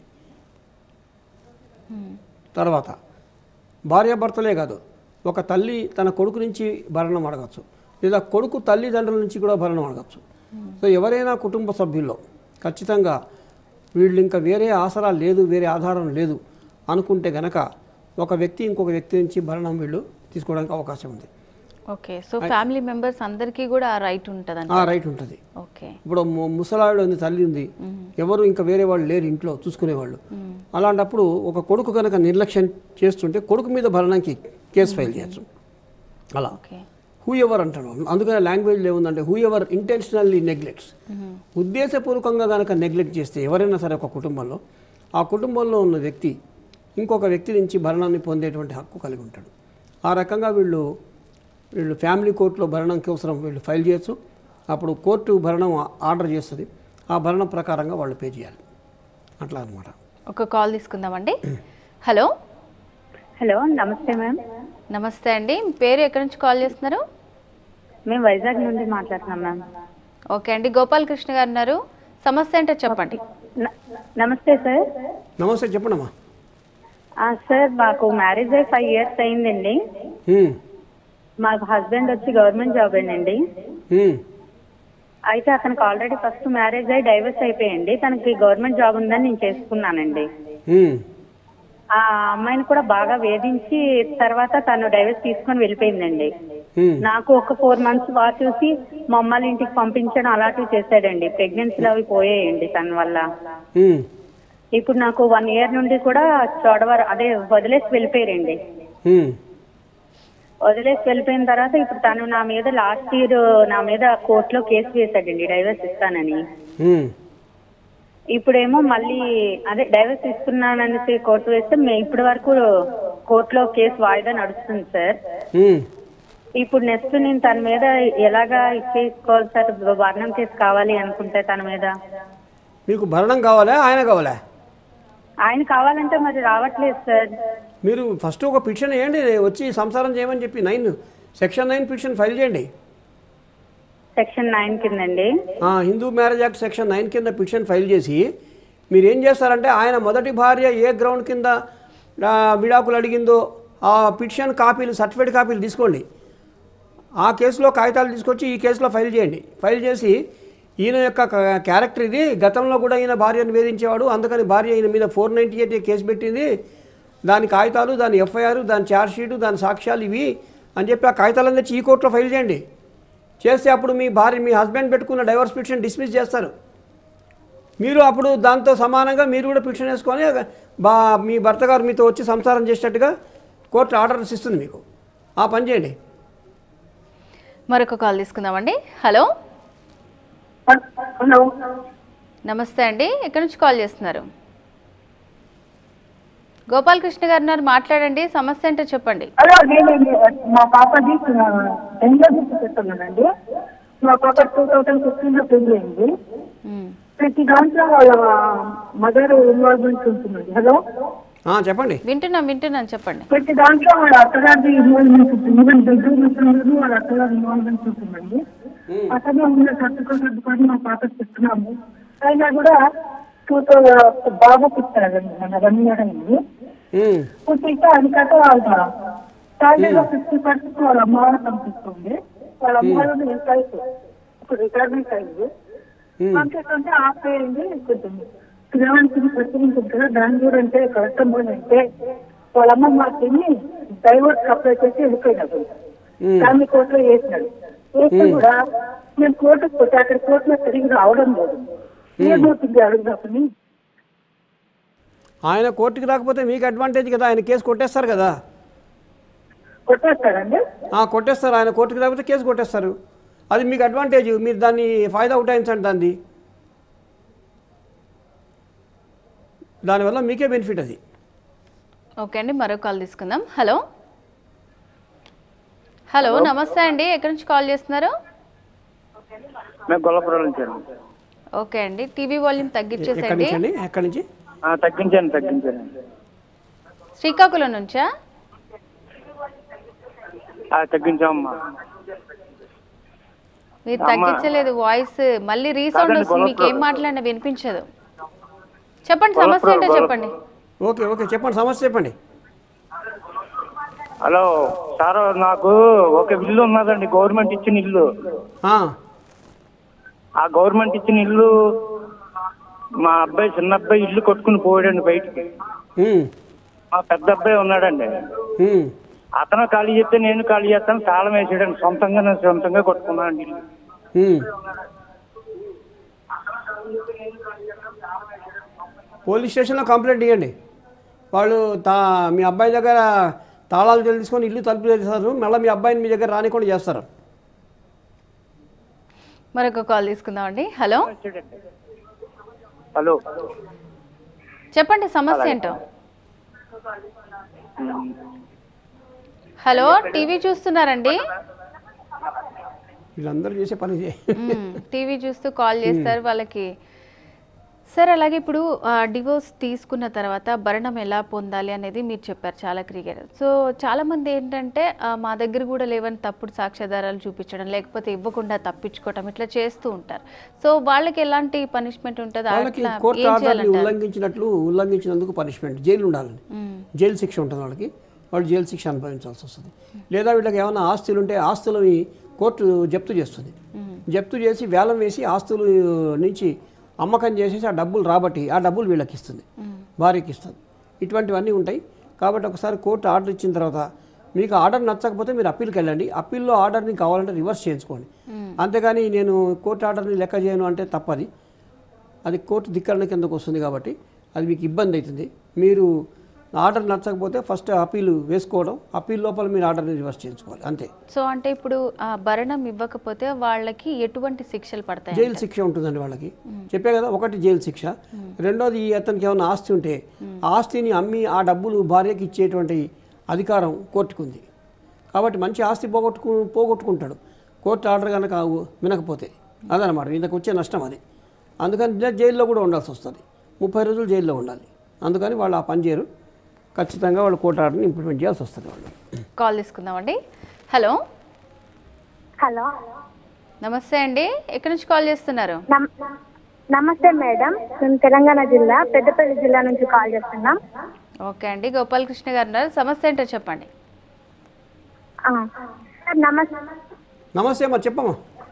తర్వాత భార్యాభర్తలే కాదు ఒక తల్లి తన కొడుకు నుంచి భరణం అడగచ్చు లేదా కొడుకు తల్లిదండ్రుల నుంచి కూడా భరణం అడగచ్చు సో ఎవరైనా కుటుంబ సభ్యుల్లో ఖచ్చితంగా వీళ్ళు ఇంకా వేరే ఆసరా లేదు వేరే ఆధారం లేదు అనుకుంటే గనక ఒక వ్యక్తి ఇంకొక వ్యక్తి నుంచి భరణం వీళ్ళు తీసుకోవడానికి అవకాశం ఉంది ఓకే సో ఫ్యామిలీ మెంబర్స్ అందరికీ కూడా ఆ రైట్ ఉంటుందండి ఆ రైట్ ఉంటుంది ఓకే ఇప్పుడు ము- ముసలావిడ ఉంది తల్లి ఉంది ఎవరు ఇంకా వేరే వాళ్ళు లేరు ఇంట్లో చూసుకునేవాళ్ళు అలాంటప్పుడు ఒక కొడుకు కనుక నిర్లక్ష్యం చేస్తుంటే కొడుకు మీద భరణానికి కేసు ఫైల్ చేయొచ్చు అలా ఓకే హూ ఎవర్ అంటాడు అందుకనే లాంగ్వేజ్ ఏముందంటే హూ ఎవర్ ఇంటెన్షనల్లీ నెగ్లెక్ట్స్ ఉద్దేశపూర్వకంగా కనుక నెగ్లెక్ట్ చేస్తే ఎవరైనా సరే ఒక కుటుంబంలో ఆ కుటుంబంలో ఉన్న వ్యక్తి ఇంకొక వ్యక్తి నుంచి భరణాన్ని పొందేటువంటి హక్కు కలిగి ఉంటాడు ఆ రకంగా వీళ్ళు వీళ్ళు ఫ్యామిలీ కోర్టులో భరణం కోసం వీళ్ళు ఫైల్ చేయొచ్చు అప్పుడు కోర్టు భరణం ఆర్డర్ చేస్తుంది ఆ భరణం ప్రకారంగా వాళ్ళు పే చేయాలి అట్లా అనమాట ఒక కాల్ తీసుకుందామండి హలో హలో నమస్తే మ్యామ్ నమస్తే అండి మీ పేరు ఎక్కడి నుంచి కాల్ చేస్తున్నారు మేము వైజాగ్ నుండి మాట్లాడుతున్నాం మ్యామ్ ఓకే అండి గోపాలకృష్ణ గారు ఉన్నారు సమస్య ఏంటో చెప్పండి న- నమస్తే సార్ నమస్తే చెప్పండమ్మా ఆ, సార్ మాకు మ్యారేజ్ అయ్యి ఫైవ్ ఇయర్స్ అయిందండి హ్మ్. మాకు హస్బెండ్ వచ్చి గవర్నమెంట్ జాబ్ అండి హ్మ్. అయితే అతనికి ఆల్రెడీ ఫస్ట్ మ్యారేజ్ అయ్యి డైవర్స్ అయిపోయింది తనకి గవర్నమెంట్ జాబ్ ఉందని నేను చేసుకున్నానండి హ్మ్. ఆ అమ్మాయిని కూడా బాగా వేధించి తర్వాత తను డైవర్స్ తీసుకొని వెళ్ళిపోయిందండి హ్మ్. నాకు ఒక ఫోర్ మంత్స్ బాగా చూసి మా అమ్మాళ్ళ ఇంటికి పంపించడం అలాంటివి చేశాడండి ప్రెగ్నెన్సీలు అవి పోయాయండి తన వల్ల హ్మ్. ఇప్పుడు నాకు వన్ ఇయర్ నుండి కూడా చోడవర అదే వదిలేసి వెళ్ళిపోయారండి హ్మ్. వదిలేసి వెళ్ళిపోయిన తర్వాత ఇప్పుడు తను నా మీద లాస్ట్ ఇయర్ నా మీద కోర్టులో కేసు వేశాడండి డైవర్స్ ఇస్తానని హ్మ్. ఇప్పుడేమో మళ్ళీ అదే డైవర్స్ ఇస్తున్నానని కోర్టు వేస్తే మే- ఇప్పటి వరకు కోర్టులో కేసు వాయిదా నడుస్తుంది సార్ హ్మ్. ఇప్పుడు నెక్స్ట్ నేను తన మీద ఎలాగా చేసుకోవాలి సార్ వర్ణం కేసు కావాలి అనుకుంటే తన మీద మీకు భరణం కావాలా ఆయన కావాలా ఆయన కావాలంటే మరి రావట్లేదు సార్ మీరు ఫస్ట్ ఒక పిటిషన్ వేయండి వచ్చి సంసారం చేయమని చెప్పి nine section nine petition file చేయండి సెక్షన్ నైన్ కిందండి ఆ, Hindu marriage act section nine కింద పిటిషన్ ఫైల్ చేసి మీరు ఏం చేస్తారంటే ఆయన మొదటి భార్య ఏ గ్రౌండ్ కింద ఆ, విడాకులు అడిగిందో ఆ పిటిషన్ కాపీలు సర్టిఫికేట్ కాపీలు తీసుకోండి ఆ కేసులో కాగితాలు తీసుకొచ్చి ఈ కేసులో ఫైల్ చేయండి ఫైల్ చేసి ఈయన యొక్క క- క్యారెక్టర్ ఇది గతంలో కూడా ఈయన భార్యను వేధించేవాడు అందుకని భార్య ఈయన మీద ఫోర్ నైంటీ ఎయిట్ కేసు పెట్టింది దాని కాగితాలు దాని ఎఫ్ఐఆర్ దాని ఛార్జ్ షీటు దాని సాక్ష్యాలు ఇవి అని చెప్పి ఆ కాగితాలను తెచ్చి ఈ కోర్టులో ఫైల్ చేయండి చేస్తే అప్పుడు మీ భార్య మీ హస్బెండ్ పెట్టుకున్న డైవర్స్ పిటిషన్ డిస్మిస్ చేస్తారు మీరు అప్పుడు దాంతో సమానంగా మీరు కూడా పిటిషన్ వేసుకొని బా మీ భర్త గారు మీతో వచ్చి సంసారం చేసేటట్టుగా కోర్టు ఆర్డర్స్ ఇస్తుంది మీకు ఆ పని చేయండి మరొక కాల్ తీసుకుందామండి హలో హలో నమస్తే అండి ఎక్కడి నుంచి కాల్ చేస్తున్నారు గోపాలకృష్ణ గారు ఉన్నారు మాట్లాడండి సమస్య ఏంటో చెప్పండి హలో నేనండి మా పాపది బెంగళూరు చెప్తున్నానండి మా పాప టూ థౌజండ్ ఫిఫ్టీన్ లో పెళ్లి అయింది మ్మ్. ప్రతి దాంట్లో వాళ్ళ మదర్ ఇన్వాల్వ్మెంట్ ఉంటుందండి హలో ఆ, చెప్పండి వింటున్నాం వింటున్నాను చెప్పండి ప్రతి దాంట్లో వాళ్ళ అత్తగారి ఇన్వాల్వ్మెంట్ ఉంటుంది ఈవెన్ బెడ్రూమ్ విషయంలో వాళ్ళ అత్తగారి ఇన్వాల్వ్మెంట్ ఉంటుందండి అతనే ఉన్న సర్దుకో సర్దుకొని మా పాప చెప్తున్నాము అయినా కూడా టూ థౌసండ్ బాబు పుట్టారండి మన వన్ ఇయర్ అయింది ఉమ్, పుట్టితే అది కాక వాళ్ళ శాలరీలో ఫిఫ్టీ పర్సెంట్ వాళ్ళ అమ్మ వాళ్ళకి పంపిస్తుంది వాళ్ళ అమ్మ వాళ్ళని ఎంప్లాయీస్ ఇప్పుడు రిటైర్మెంట్ అయింది ఉమ్, పంపిస్తుంటే ఆఫ్ అయింది కొంచెం పిల్లవానికి ప్రశ్నించింది కదా బెంగళూరు అంటే కష్టం అంటే వాళ్ళ అమ్మ మా తిని డైవర్స్ అప్లై చేసి వెళ్ళిపోయినాడు ఉమ్, ఫ్యామిలీ కోర్టులో వేసినాడు వేస్తే కూడా మేము కోర్టుకు పోతే అక్కడ కోర్టులో తిరిగి రావడం లేదు ఏమవుతుంది అడుగుదామని ఆయన కోర్టుకి రాకపోతే మీకు అడ్వాంటేజ్ కదా ఆయన కేసు కొట్టేస్తారు కదా కొట్టేస్తారండి ఆ, కొట్టేస్తారు ఆయన కోర్టుకి రాకపోతే కేసు కొట్టేస్తారు అది మీకు అడ్వాంటేజ్ మీరు దాన్ని ఫాయిదా ఉటాయించండి దాన్ని దానివల్ల మీకే బెనిఫిట్ అది ఓకే అండి మరో కాల్ తీసుకుందాం హలో హలో నమస్తే అండి ఎక్కడి నుంచి కాల్ చేస్తున్నారు మేము గొల్లపురం నుంచి అండి ఓకే అండి టీవీ వాల్యూమ్ ఎక్కడి తగ్గించేసేయండి నుంచి అండి ఎక్కడి నుంచి ఆ, తగ్గించాను తగ్గించాను శ్రీకాకుళం నుంచా ఆ, తగ్గించామమ్మా మీరు అమ్మా. తగ్గించలేదు వాయిస్ మళ్ళీ రీసౌండ్ కాదండి, వస్తుంది మీకు ఏం గొల్లపురం. మాట్లాడినా వినిపించదు చెప్పండి సమస్య ఏంటో గొల్లపురం, చెప్పండి ఓకే ఓకే చెప్పండి సమస్య చెప్పండి హలో సార్ నాకు ఒక ఇల్లు ఉన్నదండి గవర్నమెంట్ ఇచ్చిన ఇల్లు ఆ, ఆ గవర్నమెంట్ ఇచ్చిన ఇల్లు మా అబ్బాయి చిన్న అబ్బాయి ఇల్లు కొట్టుకుని పోయాడండి బయటికి ఉమ్, మా పెద్ద అబ్బాయి ఉన్నాడండి ఉమ్. అతను ఖాళీ చేస్తే నేను ఖాళీ చేస్తాను తాళం వేసాడండి సొంతంగా నేను సొంతంగా కొట్టుకున్నాను ఇల్లు ఉమ్. పోలీస్ స్టేషన్లో కంప్లైంట్ ఇవ్వండి వాళ్ళు తా మీ అబ్బాయి దగ్గర తాళాలు తెలుసుకొని ఇల్లు తలుపు తెస్తారు మళ్ళీ మీ అబ్బాయిని మీ దగ్గర రానికుండా చేస్తారు మరొక కాల్ తీసుకుందామండి హలో హలో చెప్పండి సమస్య ఏంటో హలో టీవీ చూస్తున్నారండి వీళ్ళందరూ చేసే పని ఇదే. మ్మ్. టీవీ చూస్తూ కాల్ చేస్తారు వాళ్ళకి సార్ అలాగే ఇప్పుడు డివోర్స్ తీసుకున్న తర్వాత భరణం ఎలా పొందాలి అనేది మీరు చెప్పారు చాలా క్రికెట్ సో చాలా మంది ఏంటంటే ఆ, మా దగ్గర కూడా లేవని తప్పుడు సాక్ష్యాధారాలు చూపించడం లేకపోతే ఇవ్వకుండా తప్పించుకోవటం ఇట్లా చేస్తూ ఉంటారు సో వాళ్ళకి ఎలాంటి పనిష్మెంట్ ఉంటుంది వాళ్ళకి అట్లా కోర్టు ఏం ఆర్డర్ని చేయాలంటారు ఉల్లంఘించినట్లు ఉల్లంఘించినందుకు పనిష్మెంట్ జైలు ఉండాలని మ్మ్. జైలు శిక్ష ఉంటుంది వాళ్ళకి వాళ్ళు జైలు శిక్ష అనుభవించాల్సి వస్తుంది లేదా వీళ్ళకి ఏమైనా ఆస్తులు ఉంటే ఆస్తులని కోర్టు జప్తు చేస్తుంది జప్తు చేసి వేలం వేసి ఆస్తులు నుంచి అమ్మకం చేసేసి ఆ డబ్బులు రాబట్టి ఆ డబ్బులు వీళ్ళకి ఇస్తుంది భార్యకి ఇస్తుంది ఇటువంటివన్నీ ఉంటాయి కాబట్టి ఒకసారి కోర్టు ఆర్డర్ ఇచ్చిన తర్వాత మీకు ఆర్డర్ నచ్చకపోతే మీరు అప్పీల్కి వెళ్ళండి అప్పీల్లో ఆర్డర్ని కావాలంటే రివర్స్ చేయించుకోండి అంతేగాని నేను కోర్టు ఆర్డర్ని లెక్క చేయను అంటే తప్పది అది కోర్టు ధిక్కరణ కిందకు వస్తుంది కాబట్టి అది మీకు ఇబ్బంది అవుతుంది మీరు ఆర్డర్ నచ్చకపోతే ఫస్ట్ అప్పీల్ వేసుకోవడం అప్పీల్ లోపల మీరు ఆర్డర్ని రివర్స్ చేయించుకోవాలి అంతే సో అంటే ఇప్పుడు ఆ భరణం ఇవ్వకపోతే వాళ్ళకి ఎటువంటి శిక్షలు పడతాయి జైలు శిక్ష ఉంటుందండి వాళ్ళకి చెప్పే కదా ఒకటి జైలు శిక్ష రెండోది ఈ అతనికి ఏమైనా ఆస్తి ఉంటే ఆ ఆస్తిని అమ్మి ఆ డబ్బులు భార్యకి ఇచ్చేటువంటి అధికారం కోర్టుకు ఉంది కాబట్టి మంచి ఆస్తి పోగొట్టుకు పోగొట్టుకుంటాడు కోర్టు ఆర్డర్ కనుక వినకపోతే అదనమాట ఇంతకు వచ్చే నష్టం అది అందుకని జై- జైల్లో కూడా ఉండాల్సి వస్తుంది ముప్పై రోజులు జైల్లో ఉండాలి అందుకని వాళ్ళు ఆ పని చేయరు ఖచ్చితంగా వాళ్ళు కోర్టు ఆర్డర్ని ఇంప్లిమెంట్ చేయాల్సి వస్తుంది వాళ్ళు కాల్ తీసుకుందామండి హలో హలో నమస్తే అండి ఎక్కడి నుంచి కాల్ చేస్తున్నారు నమ్- నమస్తే మేడం మేము తెలంగాణ జిల్లా పెద్దపల్లి జిల్లా నుంచి కాల్ చేస్తున్నాం ఓకే అండి గోపాలకృష్ణ గారు ఉన్నారు సమస్య ఏంటో చెప్పండి ఆ, సార్ నమస్తే నమస్తే అమ్మా చెప్పమ్మా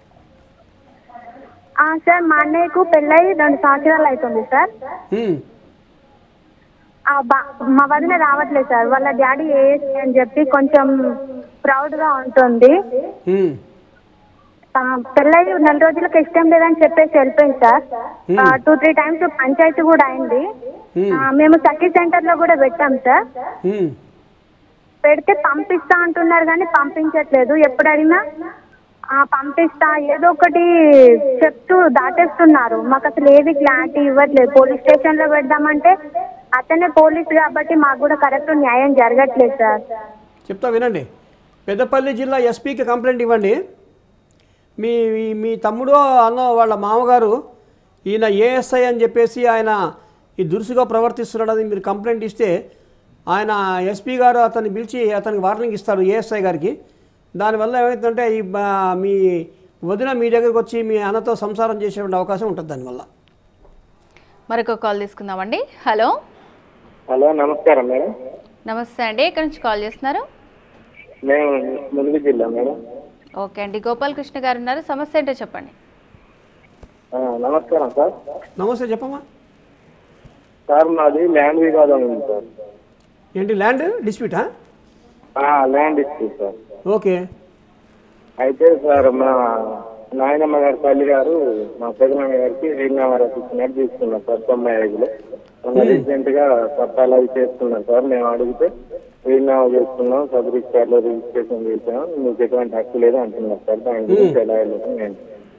ఆ, సార్ మా అన్నయ్యకు పెళ్ళై రెండు సంవత్సరాలు అవుతుంది సార్ ఉమ్, ఆ, బా- మా వదిన రావట్లేదు సార్ వాళ్ళ డాడీ ఏఎస్ఐ అని చెప్పి కొంచెం ప్రౌడ్ గా ఉంటుంది ఉమ్, ఆ, పెళ్ళై నెల రోజులకు ఇష్టం లేదని చెప్పేసి వెళ్ళిపోయింది sir two three times panchayat కూడా అయింది ఆ, మేము సఖీ సెంటర్ లో కూడా పెట్టాం సార్ ఉమ్. పెడితే పంపిస్తా అంటున్నారు కానీ పంపించట్లేదు ఎప్పుడు అడిగినా ఆ, పంపిస్తా ఏదో ఒకటి చెప్తూ దాటేస్తున్నారు మాకు అసలు ఏది క్లారిటీ ఇవ్వట్లేదు పోలీస్ స్టేషన్ లో పెడదామంటే అతనే పోలీస్ కాబట్టి మాకు కూడా కరెక్ట్ న్యాయం జరగట్లేదు సార్ చెప్తా వినండి పెద్దపల్లి జిల్లా ఎస్పీకి కంప్లైంట్ ఇవ్వండి మీ మీ- మీ తమ్ముడు అన్న వాళ్ళ మామగారు ఈయన ఏఎస్ఐ అని చెప్పేసి ఆయన ఈ దురుసుగా ప్రవర్తిస్తున్నాడని మీరు కంప్లైంట్ ఇస్తే ఆయన ఎస్పీ గారు అతన్ని పిలిచి అతనికి వార్నింగ్ ఇస్తారు ఏఎస్ఐ గారికి దానివల్ల ఏమవుతుందంటే ఈ బా- మీ వదిన మీ దగ్గరకు వచ్చి మీ అన్నతో సంసారం చేసేటువంటి అవకాశం ఉంటుంది దానివల్ల మరొక కాల్ తీసుకుందామండి హలో హలో నమస్కారం మేడం నమస్తే అండి ఎక్కడి నుంచి కాల్ చేస్తున్నారు మేము ములుగు జిల్లా మేడం ఓకే అండి గోపాలకృష్ణ గారు ఉన్నారు సమస్య ఏంటో చెప్పండి ఆ, నమస్కారం సార్ నమస్తే చెప్పమ్మా సార్ మాది ల్యాండ్ వివాదం ఉంది సార్ ఏంటి ల్యాండ్ డిస్ప్యూటా ఆ, ల్యాండ్ డిస్ప్యూట్ సార్ ఓకే అయితే సార్ మా నాయనమ్మ గారి తల్లి గారు మా పెదనాన్న గారికి వీలునామా రచించినట్టు తీసుకున్నాం సార్ తొంభై ఐదులో మొన్న రీసెంట్ గా పట్టాలు అవి చేసుకున్నాం సార్ మేము అడిగితే వీలునామా చేసుకున్నాం సబ్ రిజిస్టార్ లో రిజిస్ట్రేషన్ చేసాం మీకు ఎటువంటి హక్కు లేదు అంటున్నారు సార్ దాని గురించి ఎలా వెళ్ళదు నేను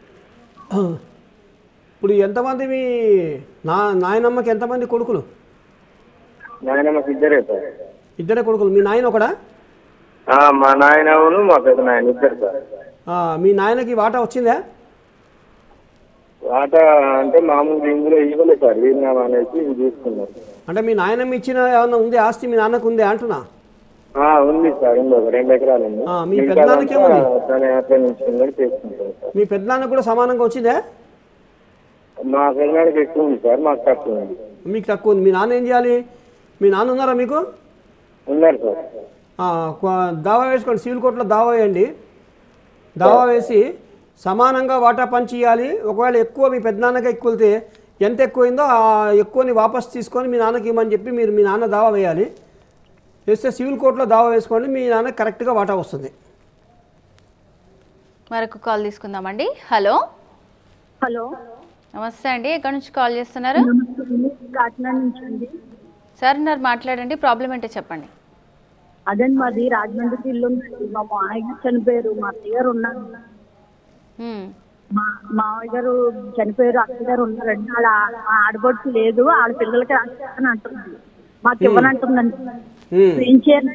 ఇప్పుడు ఎంతమంది మీ నా నాయనమ్మకి ఎంతమంది కొడుకులు నాయనమ్మకి ఇద్దరే సార్ ఇద్దరే కొడుకులు మీ నాయన ఒకడా ఆ, మా నాయన అవును మా పెద్ద నాయన ఇద్దరు సార్ ఆ, మీ నాయనకి వాటా వచ్చిందా ఆట అంటే మామూలు ఇందులో ఇవ్వలేదు సార్ వీరినామా అనేసి ఇవి తీసుకున్నారు అంటే మీ నాయనమ్మ ఇచ్చిన ఏమన్నా ఉంది ఆస్తి మీ నాన్నకు ఉంది అంటున్నా ఆ, ఉంది సార్ ఉంది ఒక రెండు ఎకరాలు ఉంది ఆ, మీ మిగతాదంతా పెద్దనాన్నకి ఏముంది? తన యాత్ర నుంచి ఉందని చేసుకుంటాం సార్ మీ పెద్దనాన్నకు కూడా సమానంగా వచ్చిందా మా పెద్దనాడికి ఎక్కువ ఉంది సార్ మాకు తక్కువ ఉంది మీకు తక్కువ ఉంది మీ నాన్న ఏం చేయాలి మీ నాన్న ఉన్నారా మీకు ఉన్నారు సార్ ఆ, కొ- దావా వేసుకోండి సివిల్ కోర్టులో దావా వేయండి దావా వేసి సమానంగా వాటా పంచి ఇవ్వాలి ఒకవేళ ఎక్కువ మీ పెద్దనాన్నకి ఎక్కువ వెళ్తే ఎంత ఎక్కువైందో ఆ ఎక్కువని వాపస్ తీసుకొని మీ నాన్నకి ఇవ్వమని చెప్పి మీరు మీ నాన్న దావా వేయాలి వేస్తే సివిల్ కోర్టులో దావా వేసుకోండి మీ నాన్న కరెక్ట్గా వాటా వస్తుంది మరొక కాల్ తీసుకుందామండి హలో హలో నమస్తే అండి ఎక్కడి నుంచి కాల్ చేస్తున్నారు కాకినాడ నుంచి అండి సార్ ఉన్నారు మాట్లాడండి ప్రాబ్లం ఏంటో చెప్పండి అదండి మాది రాజమండ్రి ఇల్లు ఉందండి మా మామయ్య గారు చనిపోయారు మా అత్తయ్య గారు ఉన్నారు హ్మ్. మా మామయ్య గారు చనిపోయారు అత్తయ్య గారు ఉన్నారండి వాళ్ళ మా ఆడబడుచు లేదు వాళ్ళ పిల్లలకి రాసేస్తాను అంటుంది మాకు ఇవ్వనంటుందండి హ్మ్. ఏం చేయాలి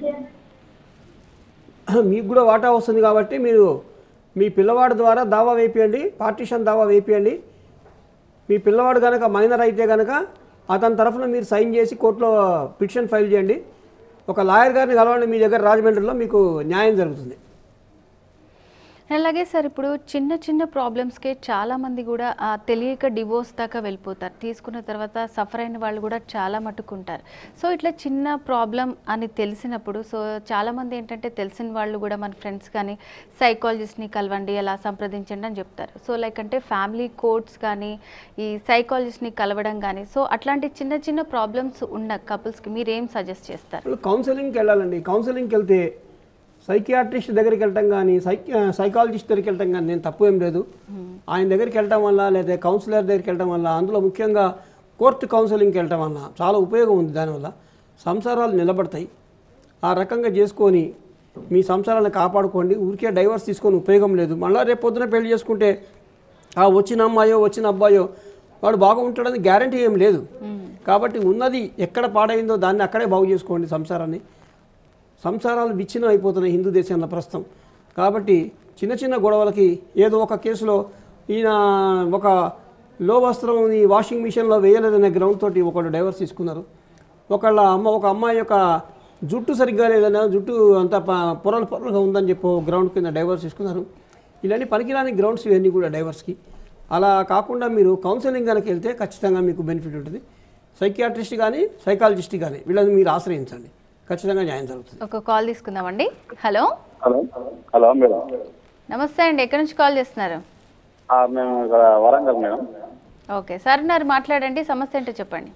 మీకు కూడా వాటా వస్తుంది కాబట్టి మీరు మీ పిల్లవాడి ద్వారా దావా వేపియండి పార్టీషన్ దావా వేపియండి మీ పిల్లవాడు కనుక మైనర్ అయితే కనుక అతని తరఫున మీరు సైన్ చేసి కోర్టులో పిటిషన్ ఫైల్ చేయండి ఒక లాయర్ గారిని కలవండి మీ దగ్గర రాజమండ్రిలో మీకు న్యాయం జరుగుతుంది అలాగే సార్ ఇప్పుడు చిన్న చిన్న ప్రాబ్లమ్స్కే చాలామంది కూడా ఆ, తెలియక డివోర్స్ దాకా వెళ్ళిపోతారు తీసుకున్న తర్వాత సఫర్ అయిన వాళ్ళు కూడా చాలా మట్టుకుంటారు సో ఇట్లా చిన్న ప్రాబ్లం అని తెలిసినప్పుడు సో చాలామంది ఏంటంటే తెలిసిన వాళ్ళు కూడా మన ఫ్రెండ్స్ కానీ సైకాలజిస్ట్ని కలవండి అలా సంప్రదించండి అని చెప్తారు సో లైక్ అంటే ఫ్యామిలీ కోర్ట్స్ కానీ ఈ సైకాలజిస్ట్ని కలవడం కానీ సో అట్లాంటి చిన్న చిన్న ప్రాబ్లమ్స్ ఉన్న కపుల్స్కి మీరు ఏం సజెస్ట్ చేస్తారు వాళ్ళు కౌన్సిలింగ్కి వెళ్ళాలండి కౌన్సిలింగ్కి వెళ్తే సైకియాట్రిస్ట్ దగ్గరికి వెళ్ళటం కానీ సైకి సైకాలజిస్ట్ దగ్గరికి వెళ్ళటం కానీ నేను తప్పు ఏం లేదు ఆయన దగ్గరికి వెళ్ళటం వల్ల లేదా కౌన్సిలర్ దగ్గరికి వెళ్ళటం వల్ల అందులో ముఖ్యంగా కోర్టు కౌన్సిలింగ్కి వెళ్ళటం వల్ల చాలా ఉపయోగం ఉంది దానివల్ల సంసారాలు నిలబడతాయి ఆ రకంగా చేసుకొని మీ సంసారాలను కాపాడుకోండి ఊరికే డైవర్స్ తీసుకొని ఉపయోగం లేదు మళ్ళీ రేపు పొద్దున పెళ్లి చేసుకుంటే ఆ వచ్చిన అమ్మాయో వచ్చిన అబ్బాయో వాడు బాగుంటాడని గ్యారంటీ ఏం లేదు కాబట్టి ఉన్నది ఎక్కడ పాడైందో దాన్ని అక్కడే బాగు చేసుకోండి సంసారాన్ని సంసారాలు విచ్ఛిన్నం అయిపోతున్నాయి హిందూ దేశంలో ప్రస్తుతం కాబట్టి చిన్న చిన్న గొడవలకి ఏదో ఒక కేసులో ఈయన ఒక లో వస్త్రం ఈ వాషింగ్ మిషన్లో వేయలేదనే గ్రౌండ్ తోటి ఒకళ్ళు డైవర్స్ తీసుకున్నారు ఒకళ్ళ అమ్మ ఒక అమ్మాయి యొక్క జుట్టు సరిగ్గా లేదన్న జుట్టు అంతా ప- పొరలు పొరలుగా ఉందని చెప్పి ఒక గ్రౌండ్ కింద డైవర్స్ తీసుకున్నారు ఇలాంటి పనికిరాని గ్రౌండ్స్ ఇవన్నీ కూడా డైవర్స్కి అలా కాకుండా మీరు కౌన్సిలింగ్ కనుక వెళ్తే ఖచ్చితంగా మీకు బెనిఫిట్ ఉంటుంది సైకియాట్రిస్ట్ కానీ సైకాలజిస్ట్ కానీ వీళ్ళని మీరు ఆశ్రయించండి ఖచ్చితంగా న్యాయం జరుగుతుంది ఒక కాల్ తీసుకుందామండి హలో హలో హలో మేడం నమస్తే అండి ఎక్కడి నుంచి కాల్ చేస్తున్నారు ఆ, మేము ఇక్కడ వరంగల్ మేడం ఓకే సార్ ఉన్నారు మాట్లాడండి సమస్య ఏంటో చెప్పండి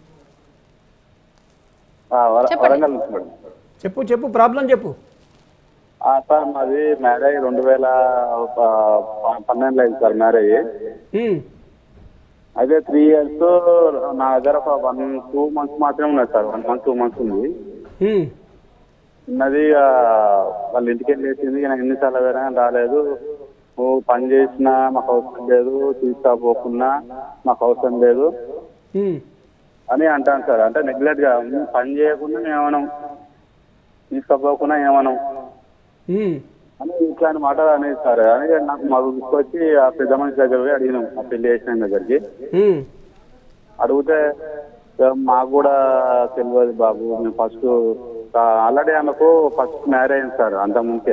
ఆ, వర- చెప్పండి. వరంగల్ నుంచి మేడం చెప్పు చెప్పు ప్రాబ్లం చెప్పు ఆ, సార్ మాది మ్యారేజ్ రెండు వేల ప- పన్నెండులో అయింది సార్ మ్యారేజ్ అయితే త్రీ ఇయర్స్ నా దగ్గర ఒక వన్ టూ మంత్స్ మాత్రమే ఉన్నది sir one month two months ఉంది ఉన్నది ఆ, వాళ్ళ ఇంటికి వెళ్ళేసింది నాకు ఎన్నిసార్లు వేరే రాలేదు నువ్వు పని చేసినా మాకు అవసరం లేదు తీసుకపోకున్నా మాకు అవసరం లేదు అని అంటాను సార్ అంటే నెగ్లెక్ట్ గా "ఉమ్, పని చేయకుండా ఏమనం తీసుకపోకుండా ఏమనం అని ఇట్లాంటి మాట అనేది సార్ అని నాకు మాకు తీసుకొచ్చి ఆ పెద్ద మనిషి దగ్గర పోయి అడిగినాం ఆ పెళ్లి చేసిన ఆయన దగ్గరికి అడిగితే "సార్, మాకు కూడా తెలియదు బాబు మేము ఫస్ట్ ఆల్రెడీ ఆమెకు ఫస్ట్ మ్యారేజ్ అయింది సార్ అంత ముందే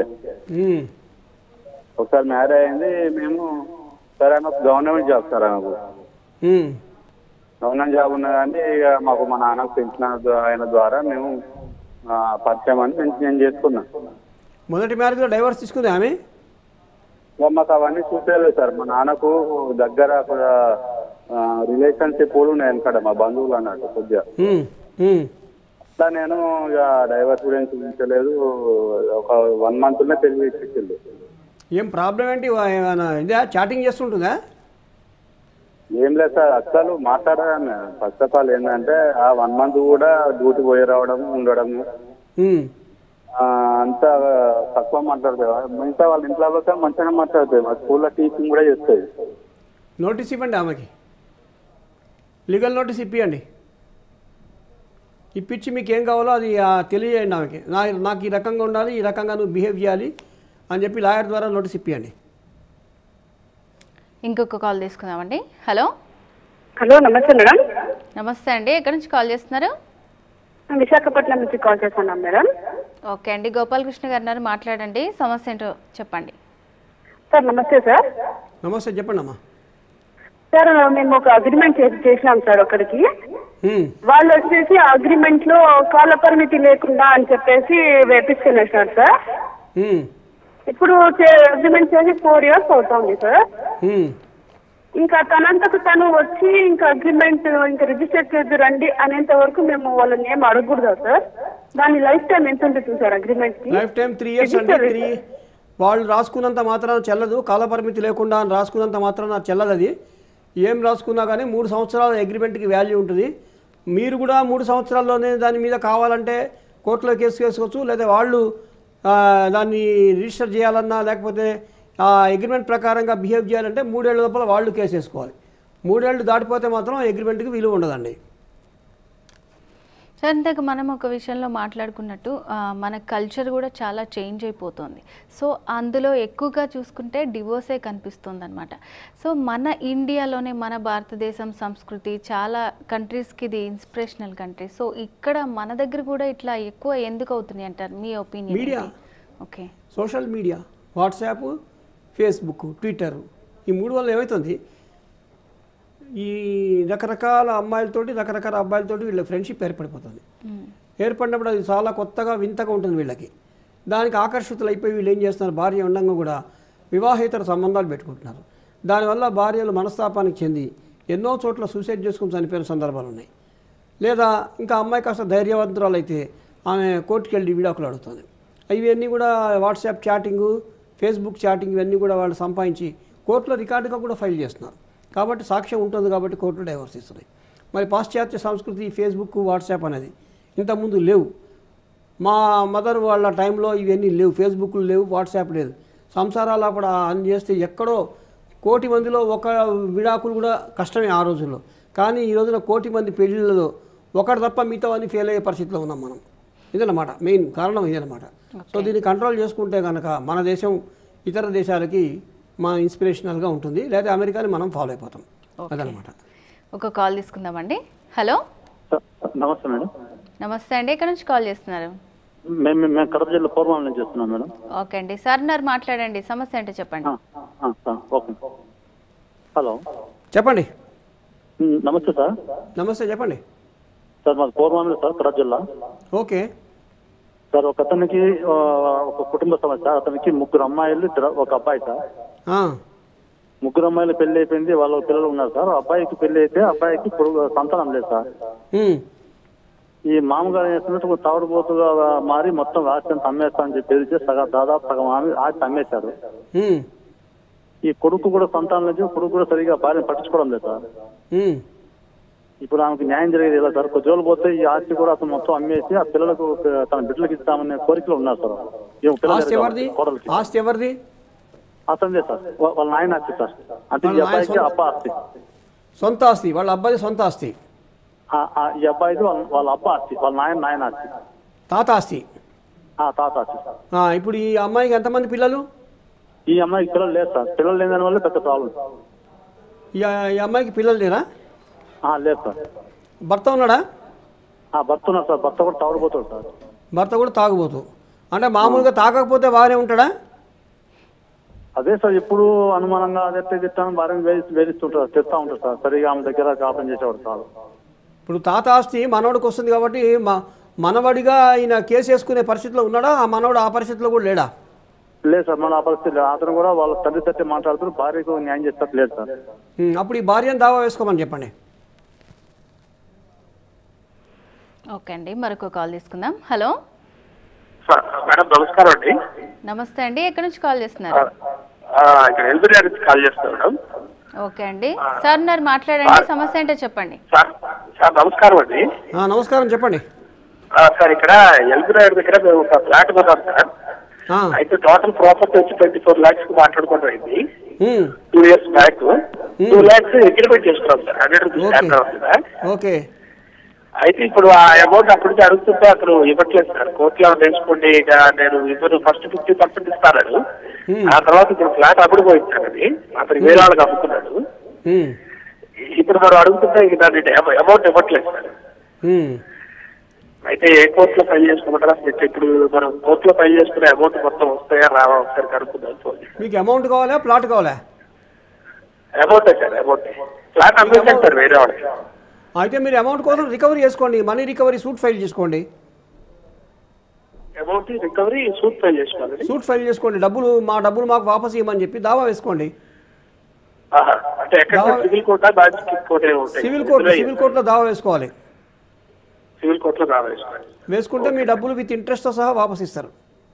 ఒకసారి మ్యారేజ్ అయింది మేము సరే ఆమెకు గవర్నమెంట్ జాబ్ సార్ ఆమెకు గవర్నమెంట్ జాబ్ ఉన్నా కానీ ఇక మాకు మా నాన్నకు పెంచిన ఆయన ద్వారా మేము ఆ, పరిచయం అని నేను- నేను చేసుకున్నా మొదటి మ్యారేజ్లో డైవర్స్ తీసుకుంది ఆమె ఇక మాకు అవన్నీ చూసేలేదు సార్ మా నాన్నకు దగ్గర రిలేషన్షిప్ కూడా ఉన్నాయి వెనకాడ మా బంధువులు అన్నట్టు కొద్దిగా ఉమ్, ఉమ్, అట్లా నేను ఇక డైవర్స్ గురించి చూపించలేదు ఒక వన్ మంత్ లో పెళ్లి చేసేసిండు ఏం ప్రాబ్లం ఏంటి వా- ఏమైనా ఇదా చాటింగ్ చేస్తుంటుందా ఏం లేదు సార్ అస్సలు మాట్లాడాను ఫస్ట్ ఆఫ్ ఆల్ ఏంటంటే ఆ వన్ మంత్ కూడా డ్యూటీ పోయి రావడం ఉండడము ఉమ్, ఆ, అంతా తక్కువ మాట్లాడుతుంది మిగతా వాళ్ళ ఇంట్లో వాళ్ళతో మంచిగా మాట్లాడుతుంది మా స్కూల్లో టీచింగ్ కూడా చేస్తుంది నోటీస్ ఇవ్వండి ఆమెకి లీగల్ నోటీస్ ఇప్పియండి ఇప్పించి మీకు ఏం కావాలో అది ఆ, తెలియజేయండి ఆమెకి నా నాకు ఈ రకంగా ఉండాలి ఈ రకంగా నువ్వు బిహేవ్ చేయాలి అని చెప్పి లాయర్ ద్వారా నోటీస్ ఇప్పియండి ఇంకొక కాల్ తీసుకుందామండి హలో హలో నమస్తే మేడం నమస్తే అండి ఎక్కడి నుంచి కాల్ చేస్తున్నారు విశాఖపట్నం నుంచి కాల్ చేస్తున్నాం మేడం ఓకే అండి గోపాలకృష్ణ గారు ఉన్నారు మాట్లాడండి సమస్య ఏంటో చెప్పండి సార్ నమస్తే సార్ నమస్తే చెప్పండి అమ్మా సార్ మేము ఒక అగ్రిమెంట్ చేసి చేసినాం సార్ ఒకరికి ఉమ్, వాళ్ళు వచ్చేసి అగ్రిమెంట్ లో కాల పరిమితి లేకుండా అని చెప్పేసి వేపించుకునేసినారు సార్ ఉమ్, ఇప్పుడు అగ్రిమెంట్ చేసి ఫోర్ ఇయర్స్ అవుతుంది సార్ ఉమ్. ఇంకా తనంతకు తను వచ్చి ఇంకా అగ్రిమెంట్ ఇంకా రిజిస్టర్ చేద్దు రండి అనేంత వరకు మేము వాళ్ళని ఏం అడగకూడదా సార్ దాని లైఫ్ టైం ఎంత ఉంటుంది సార్ అగ్రిమెంట్ కి లైఫ్ టైం త్రీ ఇయర్స్ అండి త్రీ వాళ్ళు రాసుకున్నంత మాత్రాన చెల్లదు కాలపరిమితి లేకుండా అని రాసుకున్నంత మాత్రాన చెల్లదు అది ఏం రాసుకున్నా కానీ మూడు సంవత్సరాల అగ్రిమెంట్కి వాల్యూ ఉంటుంది మీరు కూడా మూడు సంవత్సరాల్లోనే దాని మీద కావాలంటే కోర్టులో కేసు వేసుకోవచ్చు లేదా వాళ్ళు ఆ, దాన్ని రిజిస్టర్ చేయాలన్నా లేకపోతే ఆ అగ్రిమెంట్ ప్రకారంగా బిహేవ్ చేయాలంటే మూడేళ్ల లోపల వాళ్ళు కేసు వేసుకోవాలి మూడేళ్ళు దాటిపోతే మాత్రం అగ్రిమెంట్కి విలువ ఉండదండి సార్ ఇంతకు మనం ఒక విషయంలో మాట్లాడుకున్నట్టు ఆ, మన కల్చర్ కూడా చాలా చేంజ్ అయిపోతుంది సో అందులో ఎక్కువగా చూసుకుంటే డివోర్సే కనిపిస్తుంది అనమాట సో మన ఇండియాలోనే మన భారతదేశం సంస్కృతి చాలా కంట్రీస్కి ఇది ఇన్స్పిరేషనల్ కంట్రీ సో ఇక్కడ మన దగ్గర కూడా ఇట్లా ఎక్కువ ఎందుకు అవుతుంది అంటారు మీ opinion media okay social media WhatsApp Facebook Twitter ఈ మూడు వల్ల ఏమవుతుంది ఈ రకరకాల అమ్మాయిలతోటి రకరకాల అబ్బాయిలతోటి వీళ్ళ ఫ్రెండ్షిప్ ఏర్పడిపోతుంది ఏర్పడినప్పుడు అది చాలా కొత్తగా వింతగా ఉంటుంది వీళ్ళకి దానికి ఆకర్షితులు అయిపోయి వీళ్ళు ఏం చేస్తున్నారు భార్య ఉండంగా కూడా వివాహేతర సంబంధాలు పెట్టుకుంటున్నారు దానివల్ల భార్యలు మనస్తాపానికి చెంది ఎన్నో చోట్ల సూసైడ్ చేసుకుని చనిపోయిన సందర్భాలు ఉన్నాయి లేదా ఇంకా అమ్మాయి కాస్త ధైర్యవంతురాలు అయితే ఆమె కోర్టుకి వెళ్ళి విడాకులు అడుగుతుంది ఇవన్నీ కూడా వాట్సాప్ చాటింగు ఫేస్బుక్ చాటింగ్ ఇవన్నీ కూడా వాళ్ళు సంపాదించి కోర్టులో రికార్డుగా కూడా ఫైల్ చేస్తున్నారు కాబట్టి సాక్ష్యం ఉంటుంది కాబట్టి కోర్టులు డైవర్స్ ఇస్తున్నాయి మరి పాశ్చాత్య సంస్కృతి ఫేస్బుక్ వాట్సాప్ అనేది ఇంతకుముందు లేవు మా మదర్ వాళ్ళ టైంలో ఇవన్నీ లేవు ఫేస్బుక్లు లేవు వాట్సాప్ లేదు సంసారాలు అప్పుడు అని చేస్తే ఎక్కడో కోటి మందిలో ఒక విడాకులు కూడా కష్టమే ఆ రోజుల్లో కానీ ఈ రోజున కోటి మంది పెళ్ళిళ్ళలో ఒకటి తప్ప మిగతా అన్ని ఫెయిల్ అయ్యే పరిస్థితిలో ఉన్నాం మనం ఇదన్నమాట మెయిన్ కారణం ఇదన్నమాట సో దీన్ని కంట్రోల్ చేసుకుంటే కనుక మన దేశం ఇతర దేశాలకి మన ఇన్స్పిరేషనల్గా ఉంటుంది లేదా అమెరికాని మనం ఫాలో అయిపోతాం అదనమాట ఒక కాల్ తీసుకుందామండి హలో నమస్తే మేడం నమస్తే అండి ఎక్కడి నుంచి కాల్ చేస్తున్నారు మేము మేము మేము కడప జిల్లా పూర్వం నుంచి చేస్తున్నాం మేడం ఓకే అండి సార్ ఉన్నారు మాట్లాడండి సమస్య ఏంటో చెప్పండి ఆ, సార్, ఓకే హలో చెప్పండి ఉమ్, నమస్తే సార్ నమస్తే చెప్పండి సార్ మాది పూర్వంలో సార్ కడప జిల్లా ఓకే సార్ ఒక అతనికి ఆ, ఒక కుటుంబ సమస్య అతనికి ముగ్గురు అమ్మాయిలు ఇద్దరు- ఒక అబ్బాయి సార్ ఆ, ముగ్గురు అమ్మాయిలు పెళ్లి అయిపోయింది వాళ్ళ పిల్లలు ఉన్నారు సార్ అబ్బాయికి పెళ్లి అయితే అబ్బాయికి ఇప్పుడు సంతానం లేదు సార్ ఉమ్, ఈ మామగారు ఏం చేస్తున్నట్టు తాగుడుపోతుగా మారి మొత్తం ఆస్తి అంతా అమ్మేస్తా అని చెప్పి తెలిసి సగం దాదాపు సగం ఆమె ఆస్తి అమ్మేశారు ఉమ్, ఈ కొడుకు కూడా సంతానం లేదు కొడుకు కూడా సరిగా భార్యను పట్టించుకోవడం లేదు సార్ ఉమ్. ఇప్పుడు ఆమెకు న్యాయం జరిగేది ఎలా సార్ కొద్ది రోజులు పోతే ఈ ఆస్తి కూడా అతను మొత్తం అమ్మేసి ఆ పిల్లలకు తన బిడ్డలకు ఇస్తామనే కోరికలు ఉన్నారు సార్ ఈ పిల్లలు ఆస్తి ఎవరిది కోడలికి ఆస్తి ఎవరిది అతనిదే సార్ వా- వాళ్ళ నాయన ఆస్తి సార్ అంటే వాళ్ళ ఈ నాయన అబ్బాయికి సొంత- అప్ప ఆస్తి సొంత ఆస్తి వాళ్ళ అబ్బాయి సొంత ఆస్తి ఆ- ఆ ఈ అబ్బాయిది వాళ్ళ వాళ్ళ అప్ప ఆస్తి వాళ్ళ నాయన నాయన ఆస్తి తాత ఆస్తి ఆ తాత ఆస్తి సార్ ఆ, ఇప్పుడు ఈ అమ్మాయికి ఎంతమంది పిల్లలు ఈ అమ్మాయికి పిల్లలు లేదు సార్ పిల్లలు లేని దాని వల్ల పెద్ద ప్రాబ్లం ఈ ఈ అమ్మాయికి పిల్లలు లేరా లేదు సార్ భర్త ఉన్నాడా ఆ భర్త ఉన్నారు సార్ భర్త కూడా తాగుడుపోతాడు సార్ భర్త కూడా తాగుబోతు అంటే మామూలుగా తాగకపోతే బాగానే ఉంటాడా అదే సార్ ఎప్పుడు అనుమానంగా అదే తిట్టాను భార్యను వేధిస్తూ వేధిస్తుంటారు తిడతా ఉంటారు సార్ సరిగా ఆమె దగ్గర కాపం చేసేవాడు సార్ ఇప్పుడు తాత ఆస్తి మనవడికి వస్తుంది కాబట్టి మా మనవడిగా ఈయన కేసు వేసుకునే పరిస్థితిలో ఉన్నాడా ఆ మనవడు ఆ పరిస్థితిలో కూడా లేడా లేదు సార్ మన ఆ పరిస్థితి లేదు. అతను కూడా వాళ్ళ తండ్రి తట్టి మాట్లాడుతూ భార్యకు న్యాయం చేస్తారు లేదు సార్ ఉమ్, అప్పుడు ఈ భార్యను దావా వేసుకోమని చెప్పండి ఓకే అండి మరొక కాల్ తీసుకుందాం హలో మేడం నమస్కారం అండి నమస్తే అండి ఎక్కడి నుంచి కాల్ చేస్తున్నారు ఆ, ఇక్కడ ఎల్బిరి నుంచి కాల్ చేస్తాను మేడం ఓకే అండి సార్ ఉన్నారు మాట్లాడండి సమస్య ఏంటో చెప్పండి సార్ సార్ నమస్కారం అండి ఆ, నమస్కారం చెప్పండి ఆ, సార్ ఇక్కడ ఎల్బిరాయర్ దగ్గర మేము ఒక ఫ్లాట్ కొన్నాం సార్ ఆ, అయితే టోటల్ ప్రాపర్టీ వచ్చి ట్వంటీ ఫోర్ లాక్స్ మాట్లాడుకోవడం అయింది ఉమ్, two years back two lakhs agreement చేసుకున్నాం sir hundred rupees okay. Lakh అవుతుందా ఓకే అయితే ఇప్పుడు ఆ అమౌంట్ అప్పటికి అడుగుతుంటే అతను ఇవ్వట్లేదు సార్ కోర్టులో తెలుసుకోండి ఇక నేను ఇవ్వను ఫస్ట్ ఫిఫ్టీ పర్సెంట్ ఇస్తాను ఆ తర్వాత ఇప్పుడు ఫ్లాట్ అప్పుడు పోయింది సార్ అది అతను వేరే వాళ్ళకి అమ్ముకున్నాడు ఉమ్, ఇప్పుడు మనం అడుగుతుంటే ఇక దాన్ని అమౌంట్ ఇవ్వట్లేదు సార్ ఉమ్. అయితే ఏ కోర్టులో ఫైల్ చేసుకోమంటారా అసలు ఇప్పుడు మనం కోర్టులో ఫైల్ చేసుకునే అమౌంట్ మొత్తం వస్తాయా రావా ఒకసారి కనుక్కుందాం ఫోన్ చేసి. మీకు అమౌంట్ కావాలా ప్లాట్ కావాలా అమౌంట్ సార్ అమౌంట్ ఫ్లాట్ అమ్మేసాను సార్ వేరే వాళ్ళకి అయితే మీరు అమౌంట్ కోసం రికవరీ చేసుకోండి మనీ రికవరీ సూట్ ఫైల్ చేసుకోండి అమౌంట్ రికవరీ సూట్ ఫైల్ చేసుకోవాలి సూట్ ఫైల్ చేసుకోండి డబ్బులు మా డబ్బులు మాకు వాపస్ ఇవ్వమని చెప్పి దావా వేసుకోండి ఆహా. అంటే ఎక్కడ దావా- సివిల్ కోర్టా మ్యాజిస్ట్రేట్ కోర్టే ఉంటాయి సివిల్ కోర్టు సివిల్ కోర్టులో దావా వేసుకోవాలి సివిల్ కోర్టులో రావేసుకోండి వేసుకుంటే మీ డబ్బులు విత్ ఇంట్రెస్ట్తో సహా వాపస్ ఇస్తారు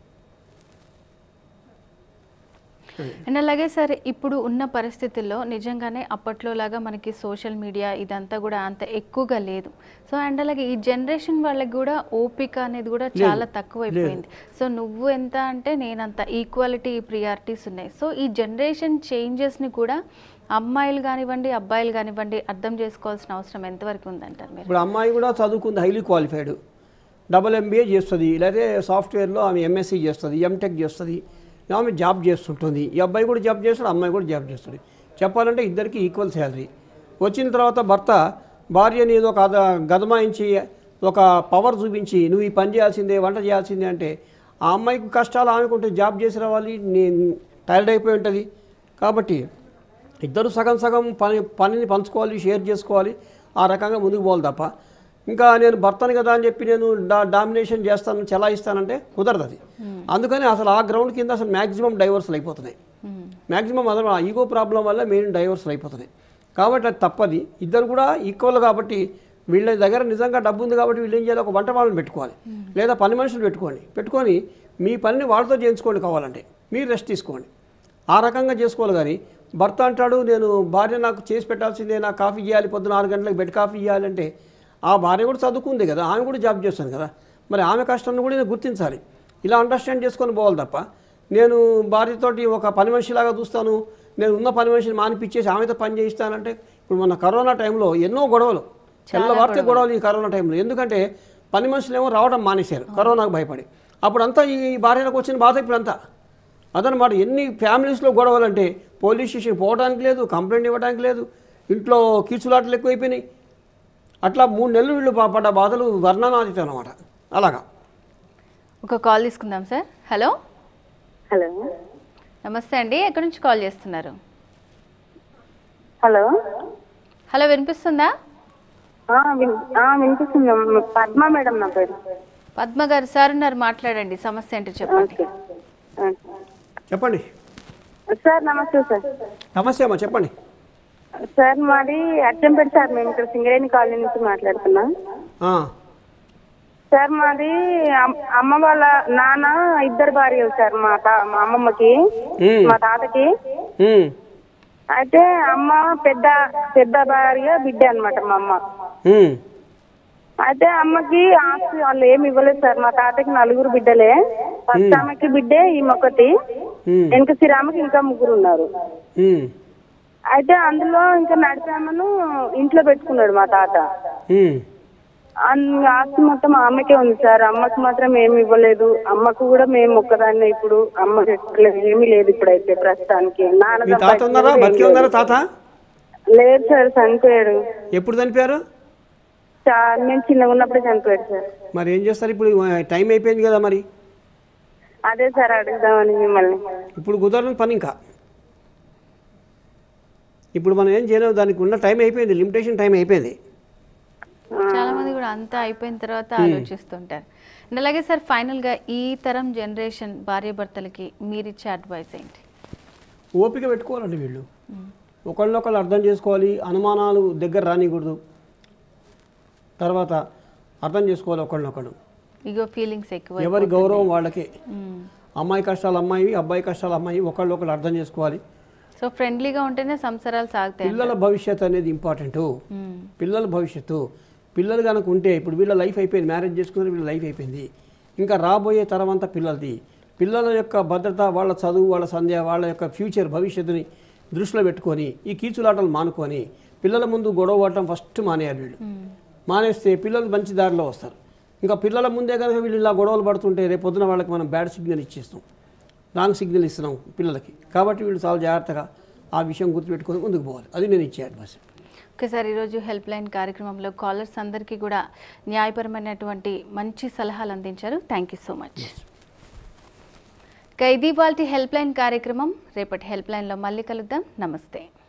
అండ్ అలాగే సార్ ఇప్పుడు ఉన్న పరిస్థితుల్లో నిజంగానే అప్పట్లో లాగా మనకి సోషల్ మీడియా ఇదంతా కూడా అంత ఎక్కువగా లేదు సో అండ్ అలాగే ఈ జనరేషన్ వాళ్ళకి కూడా ఓపిక అనేది కూడా లేదు. చాలా తక్కువైపోయింది సో నువ్వు ఎంత అంటే నేనంత ఈక్వాలిటీ ప్రియారిటీస్ ఉన్నాయి సో ఈ జనరేషన్ చేంజెస్ని కూడా అమ్మాయిలు కానివ్వండి అబ్బాయిలు కానివ్వండి అర్థం చేసుకోవాల్సిన అవసరం ఎంతవరకు ఉందంటారు మీరు ఇప్పుడు అమ్మాయి కూడా చదువుకుంది హైలీ క్వాలిఫైడ్ డబల్ ఎంబీఏ చేస్తుంది లేకపోతే సాఫ్ట్వేర్లో ఆమె ఎంఎస్సీ చేస్తుంది ఎంటెక్ చేస్తుంది ఆమె జాబ్ చేస్తుంటుంది ఈ అబ్బాయి కూడా జాబ్ చేస్తాడు అమ్మాయి కూడా జాబ్ చేస్తుంది చెప్పాలంటే ఇద్దరికి ఈక్వల్ శాలరీ వచ్చిన తర్వాత భర్త భార్యని ఏదో ఒక అద- గదమాయించి ఒక పవర్ చూపించి నువ్వు ఈ పని చేయాల్సిందే వంట చేయాల్సిందే అంటే ఆ అమ్మాయికి కష్టాలు ఆమెకు ఉంటే జాబ్ చేసి రావాలి నేను టైర్డ్ అయిపోయి ఉంటుంది కాబట్టి ఇద్దరు సగం సగం పని పనిని పంచుకోవాలి షేర్ చేసుకోవాలి ఆ రకంగా ముందుకు పోవాలి తప్ప ఇంకా నేను భర్తని కదా అని చెప్పి నేను డా డామినేషన్ చేస్తాను చెలాయిస్తానంటే కుదరదు అది అందుకని అసలు ఆ గ్రౌండ్ కింద అసలు మ్యాక్సిమం డైవర్స్లు అయిపోతున్నాయి మ్యాక్సిమం అదే ఆ ఈగో ప్రాబ్లం వల్ల మెయిన్ డైవర్స్లు అయిపోతున్నాయి కాబట్టి అది తప్పది ఇద్దరు కూడా ఈక్వల్ కాబట్టి వీళ్ళ దగ్గర నిజంగా డబ్బు ఉంది కాబట్టి వీళ్ళు ఏం చేయాలి ఒక వంట వాళ్ళని పెట్టుకోవాలి లేదా పని మనుషులు పెట్టుకోండి పెట్టుకొని మీ పనిని వాళ్ళతో చేయించుకోండి కావాలంటే మీరు రెస్ట్ తీసుకోండి ఆ రకంగా చేసుకోవాలి కానీ భర్త అంటాడు నేను భార్య నాకు చేసి పెట్టాల్సిందే నాకు కాఫీ చేయాలి పొద్దున ఆరు గంటలకు బెడ్ కాఫీ చేయాలంటే ఆ భార్య కూడా చదువుకుంది కదా ఆమె కూడా జాబ్ చేస్తాను కదా మరి ఆమె కష్టాన్ని కూడా నేను గుర్తించాలి ఇలా అండర్స్టాండ్ చేసుకొని పోవాలి తప్ప నేను భార్యతోటి ఒక పని మనిషిలాగా చూస్తాను నేను ఉన్న పని మనిషిని మానిపించేసి ఆమెతో పని చేయిస్తానంటే ఇప్పుడు మన కరోనా టైంలో ఎన్నో గొడవలు తెల్లవారితే గొడవలు ఈ కరోనా టైంలో ఎందుకంటే పని మనుషులు ఏమో రావడం మానేశారు కరోనాకు భయపడి అప్పుడంతా ఈ భార్యలకు వచ్చిన బాధ ఇప్పుడంతా అదనమాట ఎన్ని ఫ్యామిలీస్లో గొడవలు అంటే పోలీస్ స్టేషన్ పోవడానికి లేదు కంప్లైంట్ ఇవ్వడానికి లేదు ఇంట్లో కీచులాటలు ఎక్కువైపోయినాయి అట్లా మూడు నెలలు వీళ్ళు ప- పడ్డ బాధలు వర్ణనాతీతం అనమాట అలాగా ఒక కాల్ తీసుకుందాం సార్ హలో హలో నమస్తే అండి ఎక్కడి నుంచి కాల్ చేస్తున్నారు హలో హలో వినిపిస్తుందా ఆ, విన్- ఆ, వినిపిస్తుంది మ్, పద్మ మేడం నా పేరు పద్మ గారు సార్ ఉన్నారు మాట్లాడండి సమస్య ఏంటో చెప్పండి ఆ. చెప్పండి సార్ నమస్తే సార్ నమస్తే అమ్మా చెప్పండి సార్ మాది అచ్చంపేట సార్ మేము ఇక్కడ సింగరేణి కాలనీ నుంచి మాట్లాడుతున్నాం ఆ, సార్ మాది అమ్- అమ్మ వాళ్ళ నాన్న ఇద్దరు భార్యలు సార్ మా తా మా అమ్మమ్మకి మ్మ్. మా తాతకి ఉమ్, అయితే అమ్మ పెద్ద పెద్ద భార్య బిడ్డ అన్నమాట మా అమ్మ ఉమ్, అయితే అమ్మకి ఆస్తి వాళ్ళు ఏమి ఇవ్వలేదు సార్ మా తాతకి నలుగురు బిడ్డలే ఫస్ట్ ఆమెకి బిడ్డే ఈమె ఒకటి ఉమ్, వెనక శ్రీరామకి ఇంకా ముగ్గురు ఉన్నారు ఉమ్, అయితే అందులో ఇంకా నడిపామను ఇంట్లో పెట్టుకున్నాడు మా తాత ఉమ్. అన్- ఆస్తి మొత్తం ఆమెకే ఉంది సార్ అమ్మకి మాత్రం ఏమి ఇవ్వలేదు అమ్మకు కూడా మేము ఒక్కదాన్నే ఇప్పుడు అమ్మ ఏమీ లేదు ఇప్పుడైతే ప్రస్తుతానికి నాన్న మీ తాత సంపాదించింది ఉన్నారా కూడా ఏం బతికి ఉన్నారా లేదు. తాత లేదు సార్ చనిపోయాడు ఎప్పుడు చనిపోయారు చా- మేము చిన్నగా ఉన్నప్పుడే చనిపోయాడు సార్ మరి ఏం చేస్తారు ఇప్పుడు ఆ, టైం అయిపోయింది కదా మరి అదే సార్ అడుగుదామని మిమ్మల్ని ఇప్పుడు కుదరని పని ఇంకా ఇప్పుడు మనం ఏం చేయలేము దానికి ఉన్న టైం అయిపోయింది లిమిటేషన్ టైం అయిపోయింది చాలా మంది కూడా అంతా అయిపోయిన తర్వాత ఆలోచిస్తుంటారు అండ్ అలాగే సార్ ఫైనల్గా ఈ తరం జనరేషన్ భార్యాభర్తలకి మీరిచ్చే అడ్వైస్ ఏంటి ఓపిక పెట్టుకోవాలండి వీళ్ళు ఒకళ్ళనొకళ్ళు అర్థం చేసుకోవాలి అనుమానాలు దగ్గర రానికూడదు తర్వాత అర్థం చేసుకోవాలి ఒకళ్ళనొకళ్ళు ఇగో ఫీలింగ్స్ ఎక్కువ ఎవరి గౌరవం వాళ్ళకే మ్మ్. అమ్మాయి కష్టాలు అమ్మాయి అబ్బాయి కష్టాలు అమ్మాయి ఒకళ్ళు ఒకళ్ళు అర్థం చేసుకోవాలి సో ఫ్రెండ్లీగా ఉంటేనే సంసారాలు సాగుతాయి పిల్లల భవిష్యత్ అనేది ఇంపార్టెంట్ మ్మ్. పిల్లల భవిష్యత్తు పిల్లలు కనుక ఉంటే ఇప్పుడు వీళ్ళ లైఫ్ అయిపోయింది మ్యారేజ్ చేసుకుని వీళ్ళ లైఫ్ అయిపోయింది ఇంకా రాబోయే తరం అంతా పిల్లలది పిల్లల యొక్క భద్రత వాళ్ళ చదువు వాళ్ళ సంధ్య వాళ్ళ యొక్క ఫ్యూచర్ భవిష్యత్తుని దృష్టిలో పెట్టుకొని ఈ కీచులాటలు మానుకొని పిల్లల ముందు గొడవ పడటం ఫస్ట్ మానేయాలి వీళ్ళు మానేస్తే పిల్లలు మంచి దారిలో వస్తారు ఇంకా పిల్లల ముందే కనుక వీళ్ళు ఇలా గొడవలు పడుతుంటే రేపు పొద్దున వాళ్ళకి మనం బ్యాడ్ సిగ్నల్ ఇచ్చేస్తాం రాంగ్ సిగ్నల్ ఇస్తున్నాం పిల్లలకి కాబట్టి వీళ్ళు చాలా జాగ్రత్తగా ఆ విషయం గుర్తుపెట్టుకొని ముందుకు పోవాలి అది నేను ఇచ్చే అడ్వైస్ ఓకే సార్ ఈరోజు హెల్ప్ లైన్ కార్యక్రమంలో కాలర్స్ అందరికీ కూడా న్యాయపరమైనటువంటి మంచి సలహాలు అందించారు థ్యాంక్ యూ సో మచ్ ఇక ఇది వాళ్ళ హెల్ప్ లైన్ కార్యక్రమం రేపటి హెల్ప్ లైన్లో మళ్ళీ కలుద్దాం నమస్తే